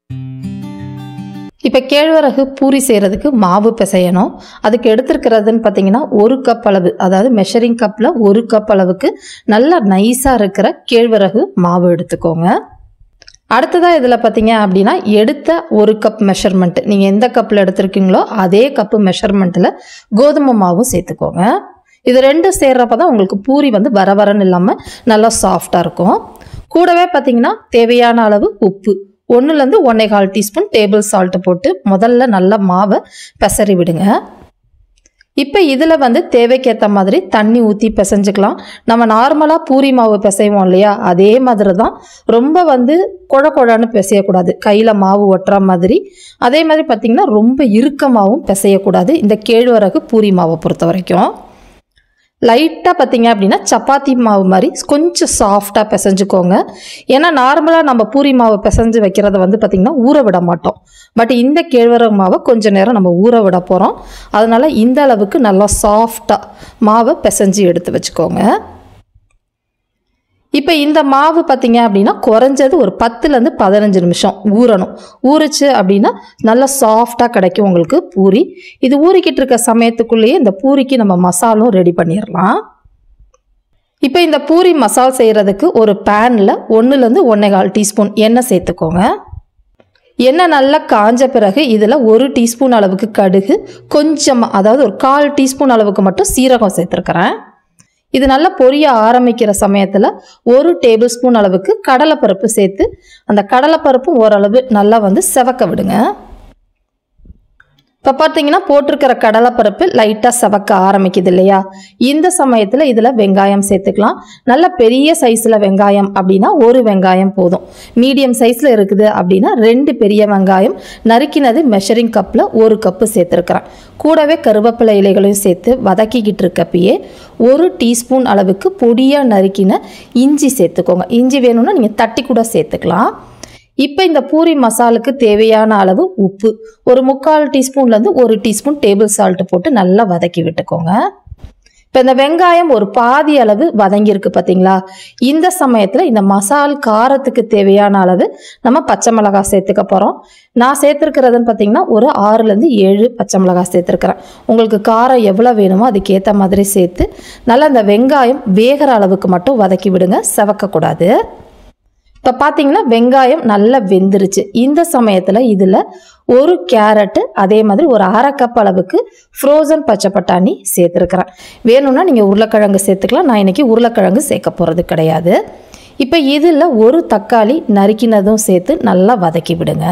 Speaker 1: இப்போ கேழ்வரகு பூரி செய்கிறதுக்கு மாவு பிசையணும் அதுக்கு எடுத்துருக்கிறதுன்னு பார்த்தீங்கன்னா ஒரு கப் அளவு அதாவது மெஷரிங் கப்பில் ஒரு கப் அளவுக்கு நல்லா நைஸாக இருக்கிற கேழ்வரகு மாவு எடுத்துக்கோங்க அடுத்ததாக இதில் பார்த்தீங்க அப்படின்னா எடுத்த ஒரு கப் மெஷர்மெண்ட் நீங்கள் எந்த கப்பில் எடுத்திருக்கீங்களோ அதே கப்பு மெஷர்மெண்ட்டில் கோதுமை மாவும் சேர்த்துக்கோங்க இது ரெண்டும் சேர்றப்ப தான் உங்களுக்கு பூரி வந்து வர வரன்னு இல்லாமல் நல்லா சாஃப்டாக இருக்கும் கூடவே பார்த்தீங்கன்னா தேவையான அளவு உப்பு ஒன்றுலேருந்து ஒன்றே கால் டீஸ்பூன் டேபிள் சால்ட்டு போட்டு முதல்ல நல்லா மாவை பெசறி விடுங்க இப்போ இதில் வந்து தேவைக்கேற்ற மாதிரி தண்ணி ஊற்றி பிசைஞ்சுக்கலாம் நம்ம நார்மலாக பூரி மாவு பிசைவோம் இல்லையா அதே மாதிரி தான் ரொம்ப வந்து குழ குழன்னு பிசையக்கூடாது கையில் மாவு ஒட்டுற மாதிரி அதே மாதிரி பார்த்திங்கன்னா ரொம்ப இறுக்கமாகவும் பிசையக்கூடாது இந்த கேழ்வரகு பூரி மாவை பொறுத்த வரைக்கும் லைட்டாக பார்த்தீங்க அப்படின்னா சப்பாத்தி மாவு மாதிரி கொஞ்சம் சாஃப்டாக பிசைஞ்சுக்கோங்க ஏன்னா நார்மலாக நம்ம பூரி மாவு பிசைஞ்சு வைக்கிறத வந்து பார்த்திங்கன்னா ஊற விட மாட்டோம் பட் இந்த கேழ்வரகு மாவை கொஞ்ச நேரம் நம்ம ஊற விட போகிறோம் அதனால் இந்த அளவுக்கு நல்லா சாஃப்டாக மாவை பிசைஞ்சு எடுத்து வச்சுக்கோங்க இப்போ இந்த மாவு பார்த்தீங்க அப்படின்னா குறைஞ்சது ஒரு பத்துலேருந்து பதினஞ்சு நிமிஷம் ஊறணும் ஊறுச்சு அப்படின்னா நல்லா சாஃப்டாக கிடைக்கும் உங்களுக்கு பூரி இது ஊறிக்கிட்டு இருக்க சமயத்துக்குள்ளேயே இந்த பூரிக்கு நம்ம மசாலும் ரெடி பண்ணிடலாம் இப்போ இந்த பூரி மசால் செய்கிறதுக்கு ஒரு பேனில் ஒன்றுலேருந்து ஒன்றே கால் டீஸ்பூன் எண்ணெய் சேர்த்துக்கோங்க எண்ணெய் நல்லா காஞ்ச பிறகு இதில் ஒரு டீஸ்பூன் அளவுக்கு கடுகு கொஞ்சமாக அதாவது ஒரு கால் டீஸ்பூன் அளவுக்கு மட்டும் சீரகம் சேர்த்துருக்குறேன் இது நல்லா பொரிய ஆரம்பிக்கிற சமயத்தில் ஒரு டேபிள் ஸ்பூன் அளவுக்கு கடலைப்பருப்பு சேர்த்து அந்த கடலைப்பருப்பும் ஓரளவு நல்லா வந்து செவக்க விடுங்க இப்போ பார்த்தீங்கன்னா போட்டிருக்கிற கடலைப்பருப்பு லைட்டாக செவக்க ஆரம்பிக்குது இல்லையா இந்த சமயத்தில் இதில் வெங்காயம் சேர்த்துக்கலாம் நல்ல பெரிய சைஸில் வெங்காயம் அப்படின்னா ஒரு வெங்காயம் போதும் மீடியம் சைஸில் இருக்குது அப்படின்னா ரெண்டு பெரிய வெங்காயம் நறுக்கினது மெஷரிங் கப்பில் ஒரு கப்பு சேர்த்துருக்குறேன் கூடவே கருவேப்பிலை இலைகளையும் சேர்த்து வதக்கிக்கிட்டு இருக்கப்பயே ஒரு டீஸ்பூன் அளவுக்கு பொடியாக நறுக்கின இஞ்சி சேர்த்துக்கோங்க இஞ்சி வேணும்னா நீங்கள் தட்டி கூட சேர்த்துக்கலாம் இப்போ இந்த பூரி மசாலுக்கு தேவையான அளவு உப்பு ஒரு முக்கால் டீஸ்பூன்லேருந்து ஒரு டீஸ்பூன் டேபிள் சால்ட் போட்டு நல்லா வதக்கி விட்டுக்கோங்க இப்போ இந்த வெங்காயம் ஒரு பாதி அளவு வதங்கியிருக்கு பார்த்தீங்களா இந்த சமயத்தில் இந்த மசால் காரத்துக்கு தேவையான அளவு நம்ம பச்சை மிளகாய் சேர்த்துக்க போகிறோம் நான் சேர்த்துருக்கிறதுன்னு பார்த்தீங்கன்னா ஒரு ஆறுலேருந்து ஏழு பச்சை மிளகாய் சேர்த்துருக்கிறேன் உங்களுக்கு காரம் எவ்வளோ வேணுமோ அதுக்கேற்ற மாதிரி சேர்த்து நல்லா இந்த வெங்காயம் வேகிற அளவுக்கு மட்டும் வதக்கி விடுங்க செவக்கக்கூடாது இப்போ பார்த்தீங்கன்னா வெங்காயம் நல்லா வெந்துருச்சு இந்த சமயத்தில் இதில் ஒரு கேரட்டு அதே மாதிரி ஒரு அரை கப் அளவுக்கு ஃப்ரோசன் பச்சை பட்டாணி சேர்த்துருக்குறேன் வேணும்னா நீங்கள் உருளைக்கிழங்கு சேர்த்துக்கலாம் நான் இன்றைக்கி உருளைக்கிழங்கு சேர்க்க போகிறது கிடையாது இப்போ இதில் ஒரு தக்காளி நறுக்கினதும் சேர்த்து நல்லா வதக்கி விடுங்க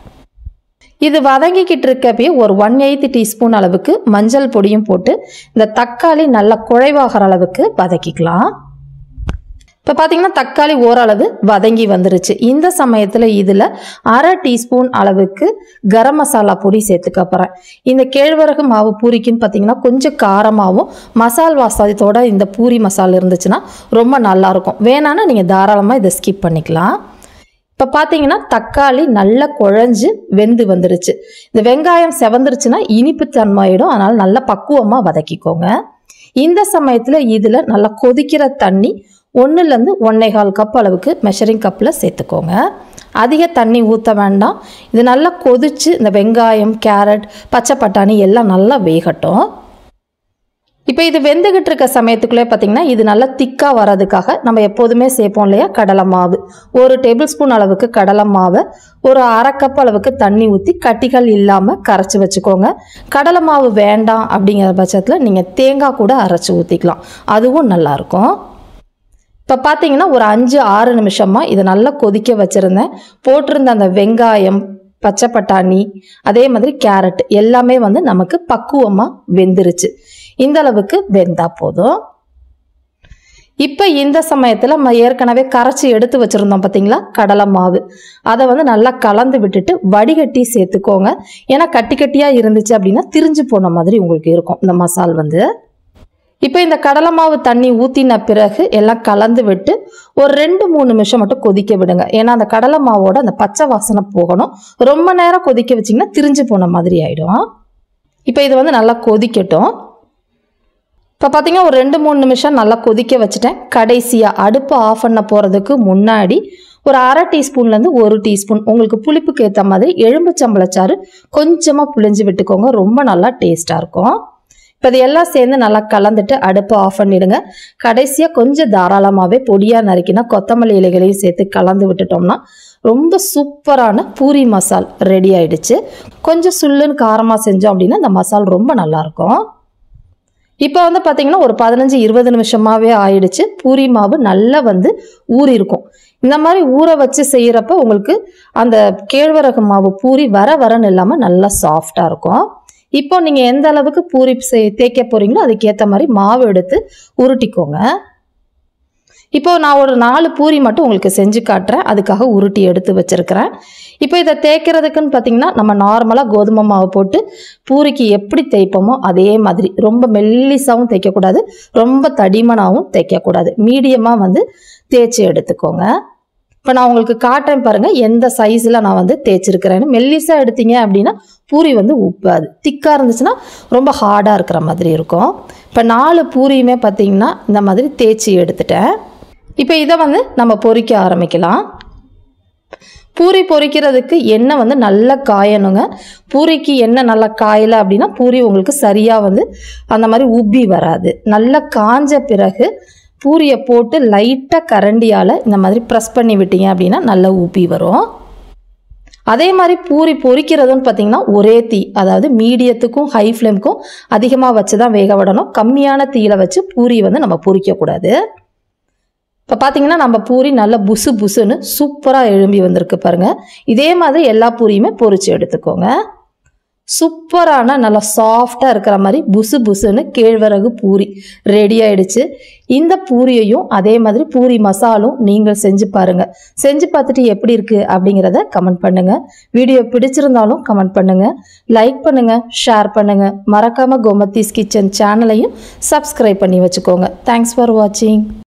Speaker 1: இது வதங்கிக்கிட்டு இருக்கப்பயே ஒரு ஒன் எயித் டீஸ்பூன் அளவுக்கு மஞ்சள் பொடியும் போட்டு இந்த தக்காளி நல்லா குழைவாகிற அளவுக்கு வதக்கிக்கலாம் இப்போ பார்த்தீங்கன்னா தக்காளி ஓரளவு வதங்கி வந்துருச்சு இந்த சமயத்தில் இதில் அரை டீஸ்பூன் அளவுக்கு கரம் மசாலா பொடி சேர்த்துக்க போகிறேன் இந்த கேழ்வரகு மாவு பூரிக்குன்னு பார்த்தீங்கன்னா கொஞ்சம் காரமாகவும் மசால் வாசத்தோட இந்த பூரி மசாலா இருந்துச்சுன்னா ரொம்ப நல்லாயிருக்கும் வேணான்னா நீங்கள் தாராளமாக இதை ஸ்கிப் பண்ணிக்கலாம் இப்போ பார்த்தீங்கன்னா தக்காளி நல்லா குழஞ்சு வெந்து வந்துருச்சு இந்த வெங்காயம் செவந்துருச்சுன்னா இனிப்பு தன்மையிடும் அதனால் நல்லா பக்குவமாக வதக்கிக்கோங்க இந்த சமயத்தில் இதில் நல்லா கொதிக்கிற தண்ணி ஒன்றுலேருந்து ஒன்றே கால் கப் அளவுக்கு மெஷரிங் கப்பில் சேர்த்துக்கோங்க அதிக தண்ணி ஊற்ற வேண்டாம் இது நல்லா கொதிச்சு இந்த வெங்காயம் கேரட் பச்சை பட்டாணி எல்லாம் நல்லா வேகட்டும் இப்போ இது வெந்துகிட்டு இருக்க சமயத்துக்குள்ளே பார்த்தீங்கன்னா இது நல்லா திக்காக வர்றதுக்காக நம்ம எப்போதுமே சேர்ப்போம் இல்லையா கடலை மாவு ஒரு டேபிள் ஸ்பூன் அளவுக்கு கடலை மாவை ஒரு அரை கப் அளவுக்கு தண்ணி ஊற்றி கட்டிகள் இல்லாமல் கரைச்சி வச்சுக்கோங்க கடலை மாவு வேண்டாம் அப்படிங்கிற பட்சத்தில் நீங்கள் தேங்காய் கூட அரைச்சி ஊற்றிக்கலாம் அதுவும் நல்லாயிருக்கும் இப்போ பார்த்தீங்கன்னா ஒரு அஞ்சு ஆறு நிமிஷமாக இதை நல்லா கொதிக்க வச்சுருந்தேன் போட்டிருந்த அந்த வெங்காயம் பச்சை பட்டாணி அதே மாதிரி கேரட் எல்லாமே வந்து நமக்கு பக்குவமாக வெந்துருச்சு இந்த அளவுக்கு வெந்தா போதும் இப்போ இந்த சமயத்தில் நம்ம ஏற்கனவே கரைச்சி எடுத்து வச்சுருந்தோம் பார்த்தீங்களா கடலை மாவு அதை வந்து நல்லா கலந்து விட்டுட்டு வடிகட்டி சேர்த்துக்கோங்க ஏன்னா கட்டி கட்டியாக இருந்துச்சு அப்படின்னா திரிஞ்சு போன மாதிரி உங்களுக்கு இருக்கும் இந்த மசால் வந்து இப்போ இந்த கடலை மாவு தண்ணி ஊற்றின பிறகு எல்லாம் கலந்து விட்டு ஒரு ரெண்டு மூணு நிமிஷம் மட்டும் கொதிக்க விடுங்க ஏன்னா அந்த கடலை மாவோட அந்த பச்சை வாசனை போகணும் ரொம்ப நேரம் கொதிக்க வச்சிங்கன்னா திரிஞ்சு போன மாதிரி ஆகிடும் இப்போ இது வந்து நல்லா கொதிக்கட்டும் இப்போ பார்த்தீங்கன்னா ஒரு ரெண்டு மூணு நிமிஷம் நல்லா கொதிக்க வச்சுட்டேன் கடைசியாக அடுப்பு ஆஃப் பண்ண போகிறதுக்கு முன்னாடி ஒரு அரை டீஸ்பூன்லேருந்து ஒரு டீஸ்பூன் உங்களுக்கு புளிப்புக்கு ஏற்ற மாதிரி எலும்புச்சம்பளச்சாறு கொஞ்சமாக புளிஞ்சு விட்டுக்கோங்க ரொம்ப நல்லா டேஸ்ட்டாக இருக்கும் இப்போ இது எல்லாம் சேர்ந்து நல்லா கலந்துட்டு அடுப்பு ஆஃப் பண்ணிடுங்க கடைசியாக கொஞ்சம் தாராளமாகவே பொடியாக நறுக்கினா கொத்தமல்லி இலைகளையும் சேர்த்து கலந்து விட்டுட்டோம்னா ரொம்ப சூப்பரான பூரி மசால் ரெடி ஆயிடுச்சு கொஞ்சம் சுள்ளுன்னு காரமாக செஞ்சோம் அப்படின்னா இந்த மசால் ரொம்ப நல்லாயிருக்கும் இப்போ வந்து பார்த்தீங்கன்னா ஒரு பதினஞ்சு இருபது நிமிஷமாகவே ஆயிடுச்சு பூரி மாவு நல்லா வந்து ஊறி இருக்கும் இந்த மாதிரி ஊற வச்சு செய்கிறப்ப உங்களுக்கு அந்த கேழ்வரகு மாவு பூரி வர வரன்னு இல்லாமல் நல்லா சாஃப்டாக இருக்கும் இப்போ நீங்கள் எந்த அளவுக்கு பூரி செய் தேய்க்க போகிறீங்களோ அதுக்கேற்ற மாதிரி மாவு எடுத்து உருட்டிக்கோங்க இப்போ நான் ஒரு நாலு பூரி மட்டும் உங்களுக்கு செஞ்சு காட்டுறேன் அதுக்காக உருட்டி எடுத்து வச்சிருக்கிறேன் இப்போ இதை தேய்க்கிறதுக்குன்னு பார்த்தீங்கன்னா நம்ம நார்மலாக கோதுமை மாவு போட்டு பூரிக்கு எப்படி தேய்ப்போமோ அதே மாதிரி ரொம்ப மெல்லிசாவும் தேய்க்கக்கூடாது ரொம்ப தடிமனாகவும் தேய்க்கக்கூடாது மீடியமாக வந்து தேய்ச்சி எடுத்துக்கோங்க இப்போ நான் உங்களுக்கு காட்டுறேன் பாருங்கள் எந்த சைஸில் நான் வந்து தேய்ச்சிருக்கிறேன்னு மெல்லிசாக எடுத்தீங்க அப்படின்னா பூரி வந்து உப்பாது திக்காக இருந்துச்சுன்னா ரொம்ப ஹார்டாக இருக்கிற மாதிரி இருக்கும் இப்போ நாலு பூரியுமே பார்த்தீங்கன்னா இந்த மாதிரி தேய்ச்சி எடுத்துட்டேன் இப்போ இதை வந்து நம்ம பொரிக்க ஆரம்பிக்கலாம் பூரி பொரிக்கிறதுக்கு எண்ணெய் வந்து நல்லா காயணுங்க பூரிக்கு எண்ணெய் நல்லா காயலை அப்படின்னா பூரி உங்களுக்கு சரியாக வந்து அந்த மாதிரி உப்பி வராது நல்லா காஞ்ச பிறகு பூரியை போட்டு லைட்டாக கரண்டியால் இந்த மாதிரி ப்ரெஸ் பண்ணி விட்டீங்க அப்படின்னா நல்லா ஊப்பி வரும் அதே மாதிரி பூரி பொரிக்கிறதுன்னு பார்த்தீங்கன்னா ஒரே தீ அதாவது மீடியத்துக்கும் ஹை ஃப்ளேமுக்கும் அதிகமாக வச்சு தான் வேக விடணும் கம்மியான தீயில வச்சு பூரி வந்து நம்ம பொரிக்கக்கூடாது இப்போ பார்த்தீங்கன்னா நம்ம பூரி நல்லா புசு புசுன்னு சூப்பராக எழும்பி வந்திருக்கு பாருங்கள் இதே மாதிரி எல்லா பூரியுமே பொரிச்சு எடுத்துக்கோங்க சூப்பரான நல்லா சாஃப்டாக இருக்கிற மாதிரி புசு புசுன்னு கேழ்வரகு பூரி ரெடி ஆயிடுச்சு இந்த பூரியையும் அதே மாதிரி பூரி மசாலும் நீங்கள் செஞ்சு பாருங்கள் செஞ்சு பார்த்துட்டு எப்படி இருக்குது அப்படிங்கிறத கமெண்ட் பண்ணுங்கள் வீடியோ பிடிச்சிருந்தாலும் கமெண்ட் பண்ணுங்கள் லைக் பண்ணுங்கள் ஷேர் பண்ணுங்கள் மறக்காமல் கோமத்தீஸ் கிச்சன் சேனலையும் சப்ஸ்கிரைப் பண்ணி வச்சுக்கோங்க தேங்க்ஸ் ஃபார் வாட்சிங்